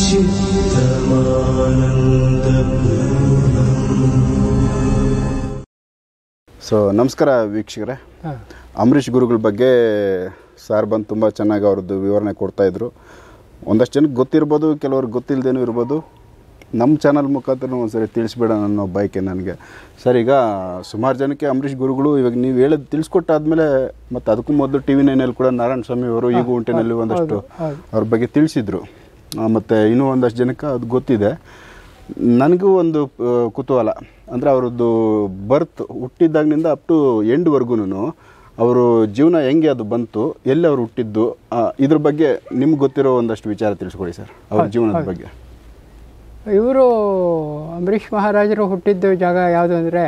So ನಮಸ್ಕಾರ ವೀಕ್ಷಕರೇ ಅಂಬರೀಷ್ ಗುರುಗಳ ಬಗ್ಗೆ ಸಾರ್ ಬಂದು ತುಂಬ ಚೆನ್ನಾಗಿ ಅವ್ರದ್ದು ವಿವರಣೆ ಕೊಡ್ತಾಯಿದ್ರು ಒಂದಷ್ಟು ಜನಕ್ಕೆ ಗೊತ್ತಿರ್ಬೋದು ಕೆಲವ್ರಿಗೆ ಗೊತ್ತಿಲ್ಲದೇನೂ ಇರ್ಬೋದು ನಮ್ಮ ಚಾನಲ್ ಮುಖಾಂತರ ಒಂದ್ಸರಿ ತಿಳಿಸ್ಬೇಡ ಅನ್ನೋ ಬೈಕೆ ನನಗೆ ಸರ್ ಈಗ ಸುಮಾರು ಜನಕ್ಕೆ ಅಂಬರೀಷ್ ಗುರುಗಳು ಇವಾಗ ನೀವು ಹೇಳೋದು ತಿಳಿಸ್ಕೊಟ್ಟಾದ್ಮೇಲೆ ಮತ್ತು ಅದಕ್ಕೂ ಮೊದಲು ಟಿ ವಿ ನೈನಲ್ಲಿ ಕೂಡ ನಾರಾಯಣ ಸ್ವಾಮಿ ಅವರು ಈಗ ಉಂಟಿನಲ್ಲಿ ಒಂದಷ್ಟು ಅವ್ರ ಬಗ್ಗೆ ತಿಳಿಸಿದ್ರು ಮತ್ತು ಇನ್ನೂ ಒಂದಷ್ಟು ಜನಕ್ಕೆ ಅದು ಗೊತ್ತಿದೆ ನನಗೂ ಒಂದು ಆ, ಕುತೂಹಲ ಅಂದರೆ ಅವ್ರದ್ದು ಬರ್ತ್ ಹುಟ್ಟಿದಾಗಿನಿಂದ ಅಪ್ ಟು ಎಂಡ್ವರೆಗೂ ಅವರು ಜೀವನ ಹೆಂಗೆ ಅದು ಬಂತು ಎಲ್ಲಿ ಅವ್ರು ಹುಟ್ಟಿದ್ದು ಆ, ಇದ್ರ ಬಗ್ಗೆ ನಿಮ್ಗೆ ಗೊತ್ತಿರೋ ಒಂದಷ್ಟು ವಿಚಾರ ತಿಳಿಸ್ಕೊಡಿ ಸರ್ ಅವ್ರ ಜೀವನದ ಬಗ್ಗೆ ಇವರು ಅಂಬರೀಷ್ ಮಹಾರಾಜರು ಹುಟ್ಟಿದ್ದು ಜಾಗ ಯಾವುದು ಅಂದರೆ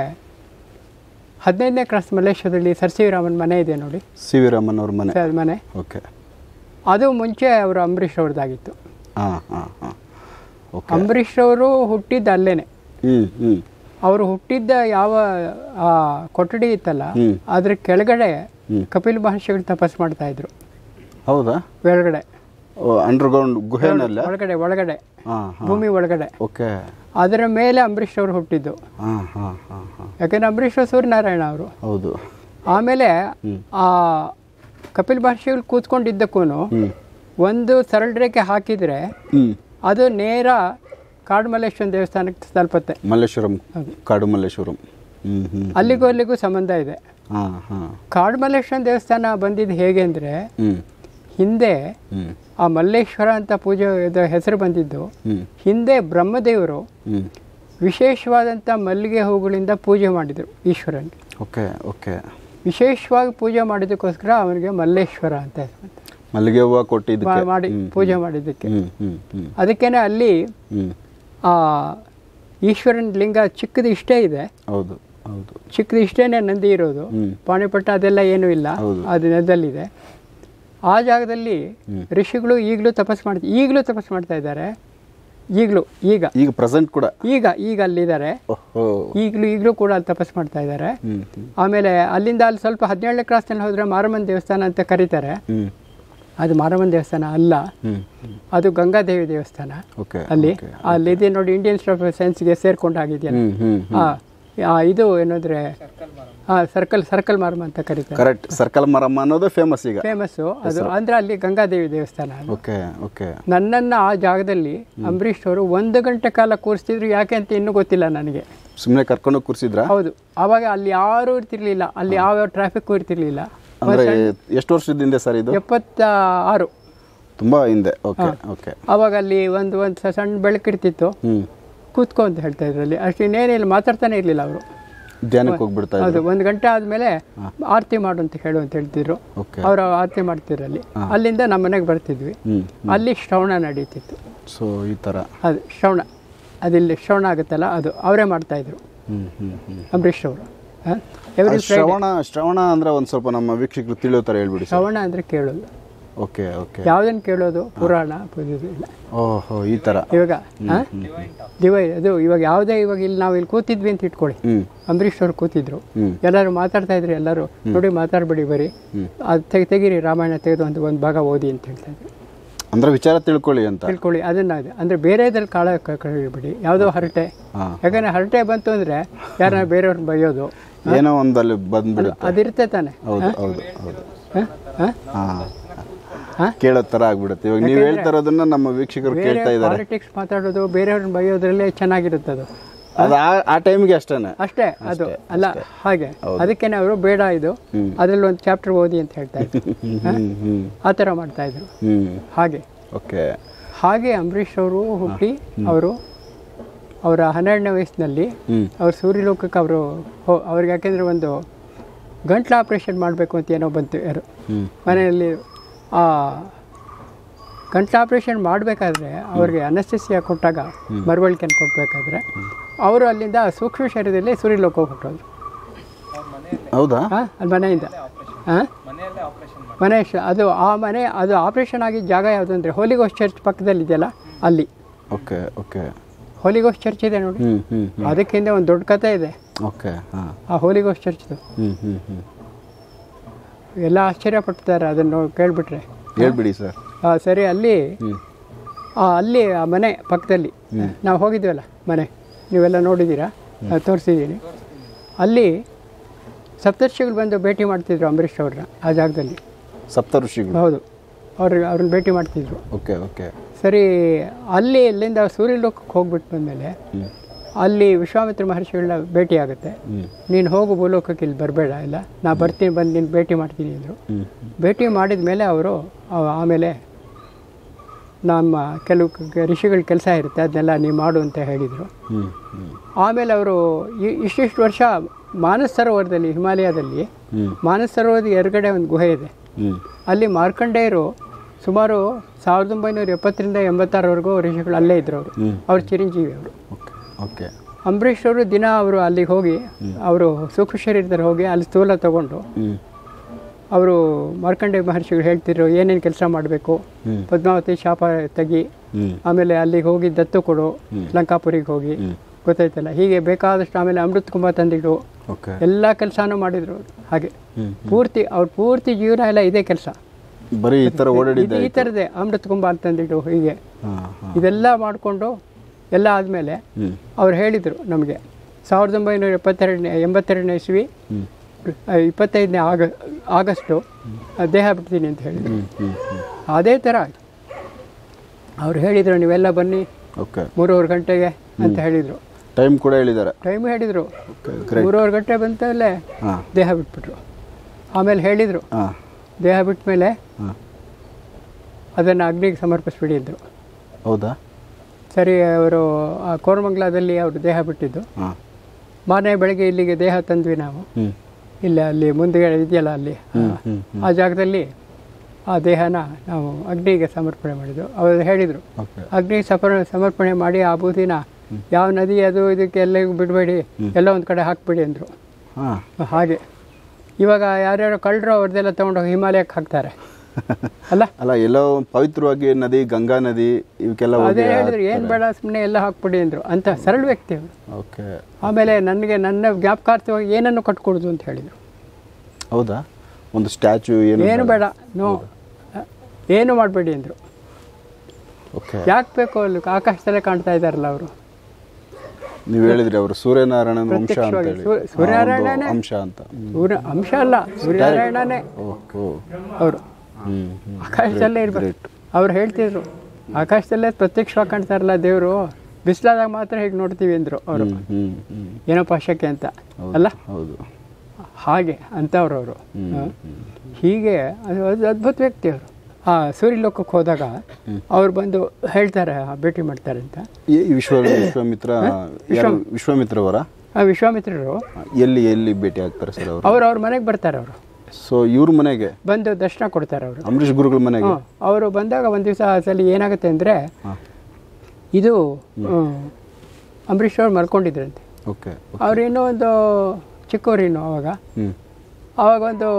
ಹದಿನೈದನೇ ಕ್ರಾಸ್ ಮಲ್ಲೇಶ್ವರದಲ್ಲಿ ಸರ್ಸಿವಿರಾಮನ್ ಮನೆ ಇದೆ ನೋಡಿ ಸಿ ವಿ ರಾಮನ್ ಅವ್ರ ಮನೆ ಅದು ಮನೆ ಓಕೆ ಅದು ಮುಂಚೆ ಅವರು ಅಂಬರೀಷ್ ಅವ್ರದ್ದಾಗಿತ್ತು ಹಾಂ ಹಾಂ ಹಾಂ ಓಕೆ ಅಂಬರೀಷ್ ಅವರು ಹುಟ್ಟಿದ್ದು ಅಲ್ಲೇನೆ ಹ್ಞೂ ಹ್ಞೂ ಅವರು ಹುಟ್ಟಿದ್ದ ಯಾವ ಆ ಕೊಠಡಿ ಇತ್ತಲ್ಲ ಹ್ಮ್. ಅದ್ರ ಕೆಳಗಡೆ ಹ್ಮ್. ಕಪಿಲ್ ಮಹರ್ಷಿಗಳು ತಪಸ್ ಮಾಡ್ತಾ ಇದ್ರು ಹೌದಾ ಒಳಗಡೆ ಅಂಡರ್ಗ್ರೌಂಡ್ ಗುಹೆನಲ್ಲ ಒಳಗಡೆ ಒಳಗಡೆ ಹಾಂ ಹಾಂ ಭೂಮಿ ಒಳಗಡೆ ಓಕೆ ಅದರ ಮೇಲೆ ಅಂಬರೀಷ್ ಅವರು ಹುಟ್ಟಿದ್ದು ಹಾಂ ಹಾಂ ಹಾಂ ಹಾಂ ಯಾಕಂದ್ರೆ ಅಂಬರೀಷ್ ಅವರು ಸೂರ್ಯನಾರಾಯಣ ಅವರು ಹೌದು ಆಮೇಲೆ ಆ ಕಪಿಲ್ ಮಹರ್ಷಿಗಳು ಕೂತ್ಕೊಂಡಿದ್ದಕ್ಕೂ ಹ್ಞೂ ಒಂದು ಸರಳ ರೇಖೆ ಹಾಕಿದರೆ ಹ್ಞೂ ಅದು ನೇರ ಕಾಡ್ಮಲ್ಲೇಶ್ವರ ದೇವಸ್ಥಾನಕ್ಕೆ ತಲುಪತ್ತೆ ಮಲ್ಲೇಶ್ವರಂ ಕಾಡು ಮಲ್ಲೇಶ್ವರಂ ಹ್ಞೂ ಹ್ಞೂ ಅಲ್ಲಿಗೂ ಅಲ್ಲಿಗೂ ಸಂಬಂಧ ಇದೆ ಹಾಂ ಹಾಂ ಕಾಡ್ಮಲ್ಲೇಶ್ವರ ದೇವಸ್ಥಾನ ಬಂದಿದ್ದು ಹೇಗೆ ಅಂದರೆ ಹ್ಞೂ ಹಿಂದೆ ಹ್ಞೂ ಆ ಮಲ್ಲೇಶ್ವರ ಅಂತ ಪೂಜೆ ಇದು ಹೆಸರು ಬಂದಿದ್ದು ಹ್ಞೂ ಹಿಂದೆ ಬ್ರಹ್ಮದೇವರು ಹ್ಞೂ ವಿಶೇಷವಾದಂಥ ಮಲ್ಲಿಗೆ ಹೂಗಳಿಂದ ಪೂಜೆ ಮಾಡಿದರು ಈಶ್ವರನಿಗೆ ಓಕೆ ಓಕೆ ವಿಶೇಷವಾಗಿ ಪೂಜೆ ಮಾಡಿದ್ದಕ್ಕೋಸ್ಕರ ಅವನಿಗೆ ಮಲ್ಲೇಶ್ವರ ಅಂತ ಹೆಸರು ಬಂತು. ಮಲ್ಲಿಗೆ ಹೂವು ಕೊಟ್ಟಿದ್ದಕ್ಕೆ ಮಾ- ಮಾಡಿ ಪೂಜೆ ಮಾಡಿದ್ದಕ್ಕೆ ಹ್ಞೂ ಹ್ಞೂ ಹ್ಞೂ ಅದಕ್ಕೇನೆ ಅಲ್ಲಿ ಹ್ಞೂ ಆ ಈಶ್ವರನ ಲಿಂಗ ಚಿಕ್ಕದು ಇಷ್ಟೇ ಇದೆ ಹೌದು ಹೌದು ಚಿಕ್ಕದು ಇಷ್ಟೇನೆ ನಂದಿ ಇರೋದು ಹ್ಮ್. ಪಾಣಿಪಟ್ಟ ಅದೆಲ್ಲ ಏನೂ ಇಲ್ಲ ಹೌದು. ಅದು ನೆಲದಲ್ಲಿದೆ ಆ ಜಾಗದಲ್ಲಿ ಹ್ಮ್. ಋಷಿಗಳು ಈಗಲೂ ತಪಸ್ ಮಾಡ್ತಾ ಈಗಲೂ ತಪಸ್ ಮಾಡ್ತಾ ಇದ್ದಾರೆ ಈಗಲೂ ಈಗ ಈಗ ಪ್ರೆಸೆಂಟ್ ಕೂಡ ಈಗ ಈಗ ಅಲ್ಲಿದ್ದಾರೆ ಓಹೋ ಈಗಲೂ ಈಗಲೂ ಕೂಡ ಅಲ್ಲಿ ತಪಸ್ ಮಾಡ್ತಾ ಇದ್ದಾರೆ ಹ್ಞೂ ಹ್ಞೂ ಆಮೇಲೆ ಅಲ್ಲಿಂದ ಅಲ್ಲಿ ಸ್ವಲ್ಪ ಹದಿನೇಳನೇ ಕ್ರಾಸ್ನಲ್ಲಿ ಹೋದರೆ ಮಾರಮ್ಮನ ದೇವಸ್ಥಾನ ಅಂತ ಕರೀತಾರೆ ಹ್ಞೂ ಅದು ಮಾರಮ್ಮನ ದೇವಸ್ಥಾನ ಅಲ್ಲ ಹ್ಞೂ ಅದು ಗಂಗಾದೇವಿ ದೇವಸ್ಥಾನ ಓಕೆ ಅಲ್ಲಿ ಓಕೆ ಅಲ್ಲಿದೆ ನೋಡಿ ಇಂಡಿಯನ್ ಇನ್ಸ್ಟಿಟ್ಯೂಟ್ ಆಫ್ ಸೈನ್ಸ್ಗೆ ಸೇರ್ಕೊಂಡಾಗಿದೆಯಲ್ಲ ಹ್ಞೂ ಹ್ಞೂ ಆ, ಆ, ಇದು ಏನಂದ್ರೆ ಆ ಸರ್ಕಲ್ ಸರ್ಕಲ್ ಮಾರಮ್ಮ ಅಂತ ಕರೀತಾರೆ ಕರೆಕ್ಟ್ ಸರ್ಕಲ್ ಮರಮ್ಮ ಅನ್ನೋದು ಫೇಮಸ್ ಈಗ ಫೇಮಸ್ಸು ಅದು ಅಂದ್ರೆ ಅಲ್ಲಿ ಗಂಗಾದೇವಿ ದೇವಸ್ಥಾನ ಅದು. ಓಕೆ ಓಕೆ ನನ್ನನ್ನು ಆ ಜಾಗದಲ್ಲಿ ಅಂಬರೀಷ್ ಅವರು ಒಂದು ಗಂಟೆ ಕಾಲ ಕೂರಿಸ್ತಿದ್ರು ಯಾಕೆ ಅಂತ ಇನ್ನೂ ಗೊತ್ತಿಲ್ಲ ನನಗೆ ಸುಮ್ಮನೆ ಕರ್ಕೊಂಡು ಕೂರಿಸಿದ್ರಾ ಹೌದು ಆವಾಗ ಅಲ್ಲಿ ಯಾರೂ ಇರ್ತಿರ್ಲಿಲ್ಲ ಅಲ್ಲಿ ಯಾವ ಟ್ರಾಫಿಕ್ ಇರ್ತಿರ್ಲಿಲ್ಲ ಅಂದರೆ ಎಷ್ಟು ವರ್ಷದ ಹಿಂದೆ ಸರ್ ಇದು ಎಪ್ಪತ್ತ ಆರು ತುಂಬ ಹಿಂದೆ ಓಕೆ ಓಕೆ ಆವಾಗ ಅಲ್ಲಿ ಒಂದು ಒಂದು ಸ- ಸಣ್ಣ ಬೆಳಕಿರ್ತಿತ್ತು ಹ್ಞೂ ಕೂತ್ಕೊ ಅಂತ ಹೇಳ್ತಾ ಇದ್ರು ಅಲ್ಲಿ ಅಷ್ಟು ಇನ್ನೇನಿಲ್ಲ ಮಾತಾಡ್ತಾನೆ ಇರಲಿಲ್ಲ ಅವರು ಧ್ಯಾನಕ್ಕೆ ಹೋಗ್ಬಿಡ್ತಾ ಇದ್ರು ಹೌದು ಒಂದು ಗಂಟೆ ಆದಮೇಲೆ ಆರತಿ ಮಾಡು ಅಂತ ಹೇಳು ಅಂತ ಹೇಳ್ತಿದ್ರು ಓಕೆ ಅವರು ಆರತಿ ಮಾಡ್ತಿದ್ರು ಅಲ್ಲಿ ಅಲ್ಲಿಂದ ನಮ್ಮ ಮನೆಗೆ ಬರ್ತಿದ್ವಿ ಹ್ಞೂ ಅಲ್ಲಿ ಶ್ರವಣ ನಡೀತಿತ್ತು ಸೊ ಈ ಥರ ಅದು ಶ್ರವಣ ಅದಿಲ್ಲಿ ಶ್ರವಣ ಆಗುತ್ತಲ್ಲ ಅದು ಅವರೇ ಮಾಡ್ತಾಯಿದ್ರು ಹ್ಞೂ ಹ್ಞೂ ಹ್ಞೂ ಅಂಬರೀಷ್ ಅವರು ಎವ್ರಿ ಶ್ರವಣ ಶ್ರವಣ ಅಂದ್ರೆ ಒಂದು ಸ್ವಲ್ಪ ನಮ್ಮ ವೀಕ್ಷಕರು ತಿಳಿಯೋ ಥರ ಹೇಳ್ಬಿಡಿ ಸರ್ ಶ್ರವಣ ಅಂದರೆ ಕೇಳೋದು ಓಕೆ ಓಕೆ ಯಾವುದನ್ನು ಕೇಳೋದು ಪುರಾಣ ಪೂಜೆ ಇಲ್ಲ ಓಹೋ ಈ ಥರ ಇವಾಗ ದಿವೈ ಅದು ಇವಾಗ ಯಾವುದೇ ಇವಾಗ ಇಲ್ಲಿ ನಾವು ಇಲ್ಲಿ ಕೂತಿದ್ವಿ ಅಂತ ಇಟ್ಕೊಳ್ಳಿ ಹ್ಞೂ ಅಂಬರೀಷ್ ಅವ್ರು ಕೂತಿದ್ರು ಹ್ಮ್. ಎಲ್ಲರೂ ಮಾತಾಡ್ತಾ ಇದ್ರು ಎಲ್ಲರೂ ನೋಡಿ ಮಾತಾಡಬೇಡಿ ಬರೀ ಅದು ತೆಗೆ ತೆಗೀರಿ ರಾಮಾಯಣ ತೆಗೆದು ಅಂತ ಒಂದು ಭಾಗ ಓದಿ ಅಂತ ಹೇಳ್ತಾ ಇದ್ರು ಅಂದ್ರೆ ವಿಚಾರ ತಿಳ್ಕೊಳ್ಳಿ ಅಂತ ತಿಳ್ಕೊಳ್ಳಿ ಅದನ್ನ ಅದು ಅಂದರೆ ಬೇರೆದ್ರಲ್ಲಿ ಕಾಳ ಕಳಿಬಿಡಿ ಯಾವುದೋ ಹರಟೆ ಹಾಂ ಯಾಕಂದ್ರೆ ಹರಟೆ ಬಂತು ಅಂದರೆ ಯಾರನ್ನ ಬೇರೆಯವ್ರನ್ನ ಬೈಯೋದು ಏನೋ ಒಂದು ಅಲ್ಲಿ ಬಂದ್ಬಿಡುತ್ತೆ ಅದಿರುತ್ತೆ ತಾನೆ ಹೌದು ಹೌದು ಹೌದು ಹಾಂ ಹಾಂ ಹಾಂ ಹಾ? ಕೇಳೋ ಥರ ಆಗ್ಬಿಡುತ್ತೆ ಇವಾಗ ನೀವು ಹೇಳ್ತಾ ಇರೋದನ್ನ ನಮ್ಮ ವೀಕ್ಷಕರು ಕೇಳ್ತಾ ಇದ್ದಾರೆ ಪಾಲಿಟಿಕ್ಸ್ ಮಾತಾಡೋದು ಬೇರೆಯವ್ರನ್ನ ಬೈಯೋದ್ರಲ್ಲೇ ಚೆನ್ನಾಗಿರುತ್ತೆ ಅದು ಅದು ಆ- ಆ ಟೈಮ್ಗೆ ಅಷ್ಟೇನೆ ಅಷ್ಟೇ ಅದು ಅಲ್ಲ ಹಾಗೆ ಅದಕ್ಕೇನೆ ಅವರು ಬೇಡ ಇದು ಅದರಲ್ಲಿ ಒಂದು ಚಾಪ್ಟರ್ ಓದಿ ಅಂತ ಹೇಳ್ತಾ ಇದ್ರು ಹ್ಮ್ ಹ್ಮ್ ಆ ಥರ ಮಾಡ್ತಾ ಇದ್ರು ಹ್ಮ್ ಹಾಗೆ ಓಕೆ ಹಾಗೆ ಅಂಬರೀಷ್ ಅವರು ಹುಟ್ಟಿ ಅವರು ಅವರ ಹನ್ನೆರಡನೇ ವಯಸ್ಸಿನಲ್ಲಿ ಹ್ಮ್ ಅವ್ರು ಸೂರ್ಯಲೋಕಕ್ಕೆ ಅವರು ಹೋ ಅವ್ರಿಗೆ ಯಾಕೆಂದರೆ ಒಂದು ಗಂಟ್ಲು ಆಪ್ರೇಷನ್ ಮಾಡಬೇಕು ಅಂತ ಏನೋ ಬಂತು ಯಾರು ಹ್ಮ್ ಮನೆಯಲ್ಲಿ ಆ ಗಂಟ್ಲು ಆಪ್ರೇಷನ್ ಮಾಡಬೇಕಾದ್ರೆ ಅವ್ರಿಗೆ ಅನಸ್ಥಿಸಿಯ ಕೊಟ್ಟಾಗ ಮರವಳಿಕೆಯನ್ನು ಕೊಡಬೇಕಾದ್ರೆ ಅವರು ಅಲ್ಲಿಂದ ಸೂಕ್ಷ್ಮ ಶರೀರದಲ್ಲಿ ಸೂರ್ಯಲೋಕಕ್ಕೆ ಹೊಟ್ಟೋದ್ರು ಹೌದಾ ಹಾಂ ಅಲ್ಲಿ ಮನೆಯಿಂದ ಹಾಂ ಮನೆ ಶ- ಅದು ಆ ಮನೆ ಅದು ಆಪ್ರೇಷನ್ ಆಗಿದ್ದ ಜಾಗ ಯಾವುದು ಅಂದರೆ ಹೋಲಿಗೋಸ್ ಚರ್ಚ್ ಪಕ್ಕದಲ್ಲಿ ಇದೆಯಲ್ಲ ಅಲ್ಲಿ ಓಕೆ ಓಕೆ ಹೋಲಿಗೋಸ್ ಚರ್ಚ್ ಇದೆ ನೋಡಿ ಹ್ಮ್ ಹ್ಮ್ ಹ್ಮ್ ಅದಕ್ಕಿಂತ ಒಂದು ದೊಡ್ಡ ಕಥೆ ಇದೆ ಓಕೆ ಹಾಂ ಆ ಹೋಲಿಗೋಸ್ ಚರ್ಚ್ದು ಹ್ಮ್ ಹ್ಮ್ ಹ್ಮ್ ಎಲ್ಲ ಆಶ್ಚರ್ಯಪಡ್ತಾರೆ ಅದನ್ನು ಕೇಳಿಬಿಟ್ರೆ ಹೇಳ್ಬಿಡಿ ಸರ್ ಸರಿ ಅಲ್ಲಿ ಹ್ಮ್ ಆ, ಅಲ್ಲಿ ಆ ಮನೆ ಪಕ್ಕದಲ್ಲಿ ನಾವು ಹೋಗಿದ್ವಲ್ಲ ಮನೆ ನೀವೆಲ್ಲ ನೋಡಿದ್ದೀರಾ ತೋರಿಸಿದ್ದೀನಿ ಅಲ್ಲಿ ಸಪ್ತರ್ಷಿಗಳು ಬಂದು ಭೇಟಿ ಮಾಡ್ತಿದ್ರು ಅಂಬರೀಷ್ ಅವ್ರನ್ನ ಆ ಜಾಗದಲ್ಲಿ ಸಪ್ತ ಋಷಿಗಳು ಹೌದು ಅವ್ರಿಗೆ ಅವ್ರನ್ನ ಭೇಟಿ ಮಾಡ್ತಿದ್ರು ಓಕೆ ಓಕೆ ಸರಿ ಅಲ್ಲಿ ಇಲ್ಲಿಂದ ಸೂರ್ಯಲೋಕಕ್ಕೆ ಹೋಗ್ಬಿಟ್ಟು ಬಂದಮೇಲೆ ಅಲ್ಲಿ ವಿಶ್ವಾಮಿತ್ರ ಮಹರ್ಷಿಗಳನ್ನ ಭೇಟಿ ಆಗುತ್ತೆ ಹ್ಞೂ ನೀನು ಹೋಗು ಭೂಲೋಕಕ್ಕೆ ಇಲ್ಲಿ ಬರಬೇಡ ಇಲ್ಲ ನಾ ಬರ್ತೀನಿ ಬಂದು ನೀನು ಭೇಟಿ ಮಾಡ್ತೀನಿ ಅಂದರು ಹ್ಞೂ ಭೇಟಿ ಮಾಡಿದ ಮೇಲೆ ಅವರು ಆಮೇಲೆ ನಮ್ಮ ಕೆಲವು ಕ- ಋಷಿಗಳ ಕೆಲಸ ಇರುತ್ತೆ ಅದನ್ನೆಲ್ಲ ನೀವು ಮಾಡು ಅಂತ ಹೇಳಿದರು ಹ್ಞೂ ಹ್ಞೂ ಆಮೇಲೆ ಅವರು ಇಷ್ಟಿಷ್ಟು ವರ್ಷ ಮಾನಸ ಸರೋವರದಲ್ಲಿ ಹಿಮಾಲಯದಲ್ಲಿ ಹ್ಞೂ ಮಾನಸ ಸರೋವರದ ಎದುರುಗಡೆ ಒಂದು ಗುಹೆ ಇದೆ ಹ್ಞೂ ಅಲ್ಲಿ ಮಾರ್ಕಂಡೇಯರು ಸುಮಾರು ಸಾವಿರದ ಒಂಬೈನೂರ ಎಪ್ಪತ್ತರಿಂದ ಎಂಬತ್ತಾರವರೆಗೂ ಋಷಿಗಳು ಅಲ್ಲೇ ಇದ್ರು ಅವರು ಹ್ಞೂ ಅವ್ರು ಚಿರಂಜೀವಿ ಅವರು ಓಕೆ ಓಕೆ ಅಂಬರೀಷ್ ಅವರು ದಿನ ಅವರು ಅಲ್ಲಿಗೆ ಹೋಗಿ ಅವರು ಸೂಕ್ಷ್ಮ ಶರೀರದಲ್ಲಿ ಹೋಗಿ ಅಲ್ಲಿ ಸ್ಥೂಲ ತಗೊಂಡು ಹ್ಞೂ ಅವರು ಮಾರ್ಕಂಡೇ ಮಹರ್ಷಿಗಳು ಹೇಳ್ತಿದ್ರು ಏನೇನು ಕೆಲಸ ಮಾಡಬೇಕು ಹ್ಞೂ ಪದ್ಮಾವತಿ ಶಾಪ ತೆಗಿ ಹ್ಞೂ ಆಮೇಲೆ ಅಲ್ಲಿಗೆ ಹೋಗಿ ದತ್ತು ಕೊಡು ಲಂಕಾಪುರಿಗೆ ಹೋಗಿ ಹ್ಞೂ ಗೊತ್ತಾಯ್ತಲ್ಲ ಹೀಗೆ ಬೇಕಾದಷ್ಟು ಆಮೇಲೆ ಅಮೃತ ಕುಂಭ ತಂದಿಡು ಓಕೆ ಎಲ್ಲ ಕೆಲಸನೂ ಮಾಡಿದ್ರು ಅವ್ರು ಹಾಗೆ ಹ್ಞೂ ಪೂರ್ತಿ ಅವ್ರ ಪೂರ್ತಿ ಜೀವನ ಎಲ್ಲ ಇದೇ ಕೆಲಸ ಬರೀ ಈ ಥರ ಓಡಾಡಿದ್ದೆ ಈ ಥರದೇ ಅಮೃತ ಕುಂಭ ಅಂತಂದಿಡು ಹೀಗೆ ಹಾಂ ಹಾಂ ಇದೆಲ್ಲ ಮಾಡಿಕೊಂಡು ಎಲ್ಲ ಆದಮೇಲೆ ಹ್ಞೂ ಅವ್ರು ಹೇಳಿದರು ನಮಗೆ ಸಾವಿರದ ಒಂಬೈನೂರ ಎಪ್ಪತ್ತೆರಡನೇ ಎಂಬತ್ತೆರಡನೇ ಇಸ್ವಿ ಹ್ಞೂ ಆ, ಇಪ್ಪತ್ತೈದನೇ ಆಗ ಆಗಸ್ಟು ಆ, ದೇಹ ಬಿಡ್ತೀನಿ ಅಂತ ಹೇಳಿದರು ಹ್ಞೂ ಹ್ಞೂ ಹ್ಞೂ ಅದೇ ಥರ ಅವ್ರು ಹೇಳಿದರು ನೀವೆಲ್ಲ ಬನ್ನಿ ಓಕೆ ಮೂರುವರೆ ಗಂಟೆಗೆ ಅಂತ ಹೇಳಿದರು ಟೈಮ್ ಕೂಡ ಹೇಳಿದ್ದಾರೆ ಟೈಮ್ ಹೇಳಿದರು ಓಕೆ ಗ್ರೇಟ್ ಮೂರುವರೆ ಗಂಟೆ ಬಂತಲ್ಲೇ ಹಾಂ ದೇಹ ಬಿಟ್ಬಿಟ್ರು ಆಮೇಲೆ ಹೇಳಿದರು ಹಾಂ ದೇಹ ಬಿಟ್ಟ ಮೇಲೆ ಹಾಂ ಅದನ್ನು ಅಗ್ನಿಗೆ ಸಮರ್ಪಿಸ್ಬಿಡಿ ಅಂದರು ಹೌದಾ ಸರಿ ಅವರು ಆ ಕೋರಮಂಗಲದಲ್ಲಿ ಅವರು ದೇಹ ಬಿಟ್ಟಿದ್ದು ಹಾಂ ಮಾರನೇ ಬೆಳಗ್ಗೆ ಇಲ್ಲಿಗೆ ದೇಹ ತಂದ್ವಿ ನಾವು ಹ್ಞೂ ಇಲ್ಲ ಅಲ್ಲಿ ಮುಂದೆ ಇದೆಯಲ್ಲ ಅಲ್ಲಿ ಹ್ಞೂ ಹ್ಞೂ ಆ ಜಾಗದಲ್ಲಿ ಆ ದೇಹನ ನಾವು ಅಗ್ನಿಗೆ ಸಮರ್ಪಣೆ ಮಾಡಿದ್ದು ಅವರು ಹೇಳಿದರು ಓಕೆ ಅಗ್ನಿಗೆ ಸಫರ ಸಮರ್ಪಣೆ ಮಾಡಿ ಆ ಬೂದಿನ ಯಾವ ನದಿ ಅದು ಇದಕ್ಕೆ ಎಲ್ಲರಿಗೂ ಬಿಡಬೇಡಿ ಎಲ್ಲ ಒಂದು ಕಡೆ ಹಾಕ್ಬಿಡಿ ಅಂದರು ಹಾಂ ಹಾಗೆ ಇವಾಗ ಯಾರ್ಯಾರು ಕಳ್ಳರು ಅವ್ರದ್ದೆಲ್ಲ ತೊಗೊಂಡೋಗಿ ಹಿಮಾಲಯಕ್ಕೆ ಹಾಕ್ತಾರೆ ಅಲ್ಲ ಅಲ್ಲ ಎಲ್ಲೋ ಪವಿತ್ರವಾಗಿ ನದಿ ಗಂಗಾ ನದಿ ಇವಕ್ಕೆಲ್ಲ ಅದೇ ಹೋಗಿ ಹೇಳಿದ್ರು ಏನು ಬೇಡ ಸುಮ್ಮನೆ ಎಲ್ಲ ಹಾಕ್ಬಿಡಿ ಅಂದರು ಅಂತ ಸರಳ ವ್ಯಕ್ತಿ ಅವರು ಓಕೆ ಆಮೇಲೆ ನನಗೆ ನನ್ನ ಜ್ಞಾಪಕಾರ್ಥವಾಗಿ ಏನನ್ನು ಕಟ್ಕೊಡುದು ಅಂತ ಹೇಳಿದರು ಹೌದಾ ಒಂದು ಸ್ಟ್ಯಾಚು ಏನು ಏನು ಬೇಡ ನೋ ಏನು ಮಾಡಬೇಡಿ ಅಂದರು ಓಕೆ ಯಾಕೆ ಬೇಕು ಅಲ್ಲಿ ಆಕಾಶದಲ್ಲೇ ಕಾಣ್ತಾ ಇದ್ದಾರಲ್ಲ ಅವರು ನೀವು ಹೇಳಿದ್ರಿ ಅವರು ಸೂರ್ಯನಾರಾಯಣನ ವಂಶ ಅಂತ ಪ್ರತ್ಯಕ್ಷವಾಗಿ ಹೇಳಿ ಸೂರ್ಯ- ಆ, ಒಂದು ಸೂರ್ಯನಾರಾಯಣನೇ. ಅಂಶ ಅಂತ ಸೂರ್ಯ ಅಂಶ ಅಲ್ಲ ಸೂರ್ಯನಾರಾಯಣನೇ ಓಕೆ ಅವರು ಹ್ಞೂ ಹ್ಞೂ ಆಕಾಶದಲ್ಲೇ ಇರ್ಬೇಕು ಅವ್ರು ಹೇಳ್ತಿದ್ರು ಆಕಾಶದಲ್ಲೇ ಪ್ರತ್ಯಕ್ಷವಾಗಿ ಕಾಣ್ತಾರಲ್ಲ ದೇವರು ಬಿಸಿಲಾದಾಗ ಮಾತ್ರ ಹೇಗೆ ನೋಡ್ತೀವಿ ಅಂದರು ಅವರು ಹ್ಞೂ ಹ್ಞೂ ಹ್ಞೂ ಏನೋ ಪಾಶಕ್ಕೆ ಅಂತ ಅಲ್ಲ ಹೌದು ಹಾಗೆ ಅಂತವ್ರು ಅವರು ಹೀಗೆ ಅದು ಅದು ಅದ್ಭುತ ವ್ಯಕ್ತಿ ಅವರು ಆ ಸೂರ್ಯಲೋಕಕ್ಕೆ ಹೋದಾಗ ಅವ್ರು ಬಂದು ಹೇಳ್ತಾರೆ ಆ, ಭೇಟಿ ಮಾಡ್ತಾರೆ ಅಂತ ಈ ವಿಶ್ವ ವಿಶ್ವಾಮಿತ್ರ ಯಾರು ವಿಶ್ವಾಮಿತ್ರವರ ಆ ವಿಶ್ವಾಮಿತ್ರರು ಎಲ್ಲಿ ಎಲ್ಲಿ ಭೇಟಿ ಆಗ್ತಾರೆ ಸರ್ ಅವರು ಅವ್ರು ಅವ್ರ ಮನೆಗೆ ಬರ್ತಾರೆ ಅವರು ಸೊ ಇವ್ರ ಮನೆಗೆ ಬಂದು ದರ್ಶನ ಕೊಡ್ತಾರೆ ಅವರು ಅಂಬರೀಷ್ ಗುರುಗಳ ಮನೆಗೆ ಅವರು ಬಂದಾಗ ಒಂದು ದಿವಸ ಸಲ ಏನಾಗುತ್ತೆ ಅಂದರೆ ಹಾಂ ಇದು ಹ್ಮ್, ಅಂಬರೀಷ್ ಅವ್ರು ಮಲ್ಕೊಂಡಿದ್ರಂತೆ ಓಕೆ ಅವ್ರು ಇನ್ನೂ ಒಂದು ಚಿಕ್ಕವರಿನ್ನು ಅವಾಗ ಹ್ಞೂ ಆವಾಗ ಒಂದು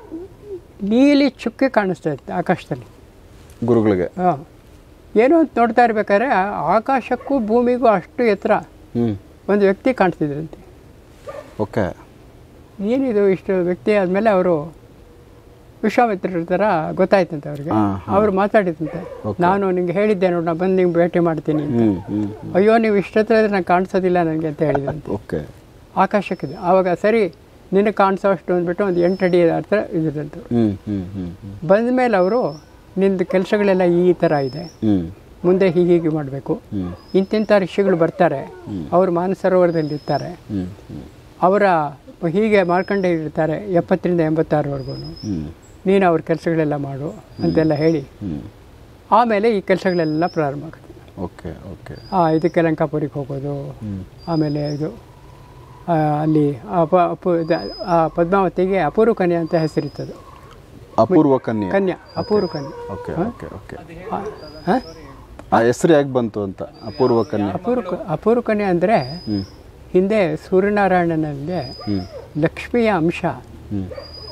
ನೀಲಿ ಚುಕ್ಕೆ ಕಾಣಿಸ್ತಾ ಇತ್ತು ಆಕಾಶದಲ್ಲಿ ಗುರುಗಳಿಗೆ ಹಾಂ ಏನೋ ಅಂತ ನೋಡ್ತಾ ಇರ್ಬೇಕಾದ್ರೆ ಆ ಆಕಾಶಕ್ಕೂ ಭೂಮಿಗೂ ಅಷ್ಟು ಎತ್ತರ ಹ್ಞೂ ಒಂದು ವ್ಯಕ್ತಿ ಕಾಣಿಸ್ತಿದ್ರಂತೆ ಓಕೆ ಏನಿದು ಇಷ್ಟು ವ್ಯಕ್ತಿ ಆದಮೇಲೆ ಅವರು ವಿಶ್ವಾಮಿತ್ರರ ಥರ ಗೊತ್ತಾಯ್ತಂತೆ ಅವ್ರಿಗೆ ಹಾಂ ಅವರು ಮಾತಾಡಿದಂತೆ ನಾನು ನಿಂಗೆ ಹೇಳಿದ್ದೆ ನೋಡಿ ನಾನು ಬಂದು ನಿಂಗೆ ಭೇಟಿ ಮಾಡ್ತೀನಿ ಅಂತ. ಹ್ಞೂ ಹ್ಞೂ ಅಯ್ಯೋ ನೀವು ಇಷ್ಟತ್ರ ಇದ್ರೆ ನಂಗೆ ಕಾಣಿಸೋದಿಲ್ಲ ನನಗೆ ಅಂತ ಹೇಳಿದಂತೆ ಓಕೆ ಆಕಾಶಕ್ಕಿದೆ ಆವಾಗ ಸರಿ ನಿನಗೆ ಕಾಣಿಸೋ ಅಷ್ಟು ಅಂದ್ಬಿಟ್ಟು ಒಂದು ಎಂಟು ಅಡಿ ಹತ್ರ ಇದ್ರಂತೆ ಹ್ಞೂ ಹ್ಞೂ ಹ್ಞೂ ಹ್ಞೂ ಬಂದ ಮೇಲೆ ಅವರು ನಿಂದು ಕೆಲಸಗಳೆಲ್ಲ ಈ ಥರ ಇದೆ ಹ್ಞೂ ಮುಂದೆ ಹೀಗೆ ಹೀಗೆ ಮಾಡಬೇಕು ಹ್ಞೂ ಇಂತಿಂಥ ಋಷಿಗಳು ಬರ್ತಾರೆ ಅವರು ಮಾನಸರೋವರದಲ್ಲಿ ಇರ್ತಾರೆ ಹ್ಞೂ ಹ್ಞೂ ಅವರ ಹೀಗೆ ಮಾಡ್ಕೊಂಡೇ ಇರ್ತಾರೆ ಎಪ್ಪತ್ತರಿಂದ ಎಂಬತ್ತಾರವರೆಗೂ ಹ್ಞೂ ನೀನು ಅವ್ರ ಕೆಲಸಗಳೆಲ್ಲ ಮಾಡು ಅಂತೆಲ್ಲ ಹೇಳಿ ಹ್ಞೂ ಆಮೇಲೆ ಈ ಕೆಲಸಗಳೆಲ್ಲ ಪ್ರಾರಂಭ ಆಗುತ್ತೆ ಓಕೆ ಓಕೆ ಆ ಇದಕ್ಕೆ ಲಂಕಾಪುರಿಗೆ ಹೋಗೋದು ಹ್ಞೂ ಆಮೇಲೆ ಇದು ಆ, ಅಲ್ಲಿ ಆ ಪ- ಅಪು- ಇದು- ಆ ಪದ್ಮಾವತಿಗೆ ಅಪೂರ್ವ ಕನ್ಯಾ ಅಂತ ಹೆಸರಿತ್ತದು ಅಪೂರ್ವ ಕನ್ಯೆ ಕನ್ಯಾ ಅಪೂರ್ವ ಕನ್ಯಾ ಓಕೆ ಓಕೆ ಓಕೆ ಆ, ಹ? ಆ ಹೆಸರು ಯಾಕೆ ಬಂತು ಅಂತ ಅಪೂರ್ವ ಕನ್ಯೆ ಅಪೂರ್ವ ಕ- ಅಪೂರ್ವ ಕನ್ಯಾ ಅಂದರೆ ಹ್ಞೂ ಹಿಂದೆ ಸೂರ್ಯನಾರಾಯಣನಲ್ಲಿ ಹ್ಞೂ ಲಕ್ಷ್ಮಿಯ ಅಂಶ ಹ್ಞೂ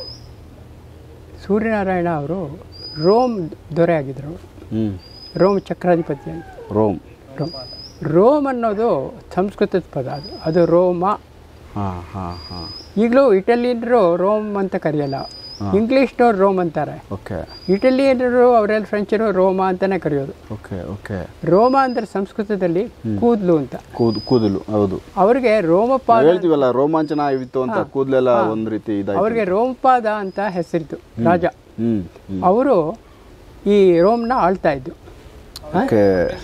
ಸೂರ್ಯನಾರಾಯಣ ಅವರು ರೋಮ್ ದೊರೆ ಆಗಿದ್ದರು ಹ್ಞೂ ರೋಮ್ ಚಕ್ರಾಧಿಪತಿ ಅಂತ ರೋಮ್ ರೋಮ್ ರೋಮ್ ಅನ್ನೋದು ಸಂಸ್ಕೃತದ ಪದ ಅದು ಅದು ರೋಮ ಹಾಂ ಹಾಂ ಹಾಂ ಈಗಲೂ ಇಟಲಿಯನ್ರು ರೋಮ್ ಅಂತ ಕರೆಯಲ್ಲ ಇಂಗ್ಲೀಷ್ನವ್ರು ರೋಮ್ ಅಂತಾರೆ ಓಕೆ ಇಟಲಿಯನರು ಅವರೆಲ್ಲ ಫ್ರೆಂಚರು ರೋಮ ಅಂತಾನೆ ಕರೆಯೋದು ಓಕೆ ಓಕೆ ರೋಮ ಅಂದ್ರೆ ಸಂಸ್ಕೃತದಲ್ಲಿ ಕೂದಲು ಅಂತ ಕೂದ್ ಕೂದಲು ಹೌದು ಅವ್ರಿಗೆ ರೋಮಪಾದ ನಾವ್ ಹೇಳ್ತೀವಲ್ಲ ರೋಮಾಂಚನ ಆಯ್ತು ಅಂತ ಕೂದಲೆಲ್ಲ ಒಂದ್ ರೀತಿ ಇದಾಯ್ತು ಅವ್ರಿಗೆ ರೋಮಪಾದ ಅಂತ ಹೆಸರಿತ್ತು ರಾಜ ಹ್ಮ್ ಹ್ಮ್ ಅವರು ಈ ರೋಮ್ನ ಆಳ್ತಾ ಇದ್ದು ಓಕೆ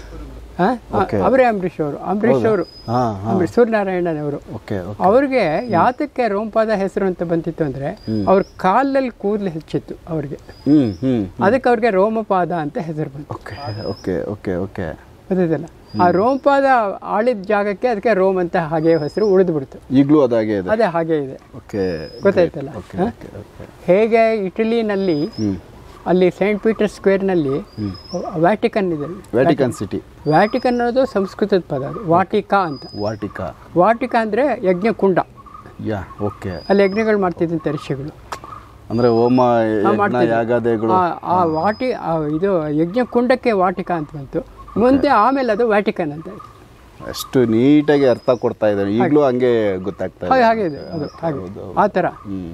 ಆ? ಅವರೇ ಅಂಬರೀಷ್ ಅವರು ಅಂಬರೀಷ್ ಅವರು ಹಾ ಹಾ ಅಂಬರೀಷ್ ಸೂರ್ಯನಾರಾಯಣನವರು ಓಕೆ ಓಕೆ ಅವ್ರಿಗೆ ಯಾತಕ್ಕೆ ರೋಮಪಾದ ಹೆಸರು ಅಂತ ಬಂತಿತ್ತು ಅಂದ್ರೆ ಅವ್ರ ಕಾಲಲ್ಲಿ ಕೂದಲು ಹೆಚ್ಚಿತ್ತು ಅವ್ರಿಗೆ ಹ್ಮ್ ಹ್ಮ್ ಅದಕ್ಕೆ ಅವ್ರಿಗೆ ರೋಮಪಾದ ಅಂತ ಹೆಸರು ಬಂತು ಓಕೆ ಓಕೆ ಓಕೆ ಓಕೆ ಗೊತ್ತಿದ್ದಲ್ಲ ಆ ರೋಮಪಾದ ಆಳಿದ ಜಾಗಕ್ಕೆ ಅದಕ್ಕೆ ರೋಮ್ ಅಂತ ಹಾಗೆ ಹೆಸರು ಉಳಿದು ಬಿಡ್ತು ಈಗಲೂ ಅದಾಗೆ ಇದೆ ಅದೇ ಹಾಗೆ ಇದೆ ಓಕೆ ಗೊತ್ತಾಯ್ತಲ್ಲ ಓಕೆ ಓಕೆ ಓಕೆ ಹೇಗೆ ಇಟಲಿನಲ್ಲಿ ಹ್ಮ್ ಅಲ್ಲಿ ಸೈಂಟ್ ಪೀಟರ್ ಸ್ಕ್ವೇರ್ನಲ್ಲಿ ವ್ಯಾಟಿಕನ್ ಇದೆ ವ್ಯಾಟಿಕನ್ ಸಿಟಿ ವ್ಯಾಟಿಕನ್ ಅನ್ನೋದು ಸಂಸ್ಕೃತದ ಪದ ಅದು ವಾಟಿಕಾ ಅಂತ ವಾಟಿಕಾ ವಾಟಿಕಾ ಅಂದರೆ ಯಜ್ಞಕುಂಡ ಯಾ ಓಕೆ ಅಲ್ಲಿ ಯಜ್ಞಗಳು ಮಾಡ್ತಿದ್ದಂತೆ ಋಷಿಗಳು ಅಂದ್ರೆ ಹೋಮ ಯಜ್ಞ ಯಾಗಾದೆಗಳು ಆ ಆ ವಾಟಿ ಆ ಇದು ಯಜ್ಞಕುಂಡಕ್ಕೆ ವಾಟಿಕಾ ಅಂತ ಬಂತು ಮುಂದೆ ಆಮೇಲೆ ಅದು ವ್ಯಾಟಿಕನ್ ಅಂತ ಆಯ್ತು. ಅಷ್ಟು ನೀಟಾಗಿ ಅರ್ಥ ಕೊಡ್ತಾ ಇದ್ದಾರೆ ಈಗಲೂ ಹಂಗೆ ಗೊತ್ತಾಗ್ತಾ ಇದೆ ಹಾಗೆ ಹಾಗೆ ಇದೆ ಅದು ಹಾಗೆ ಆ ಥರ ಹ್ಮ್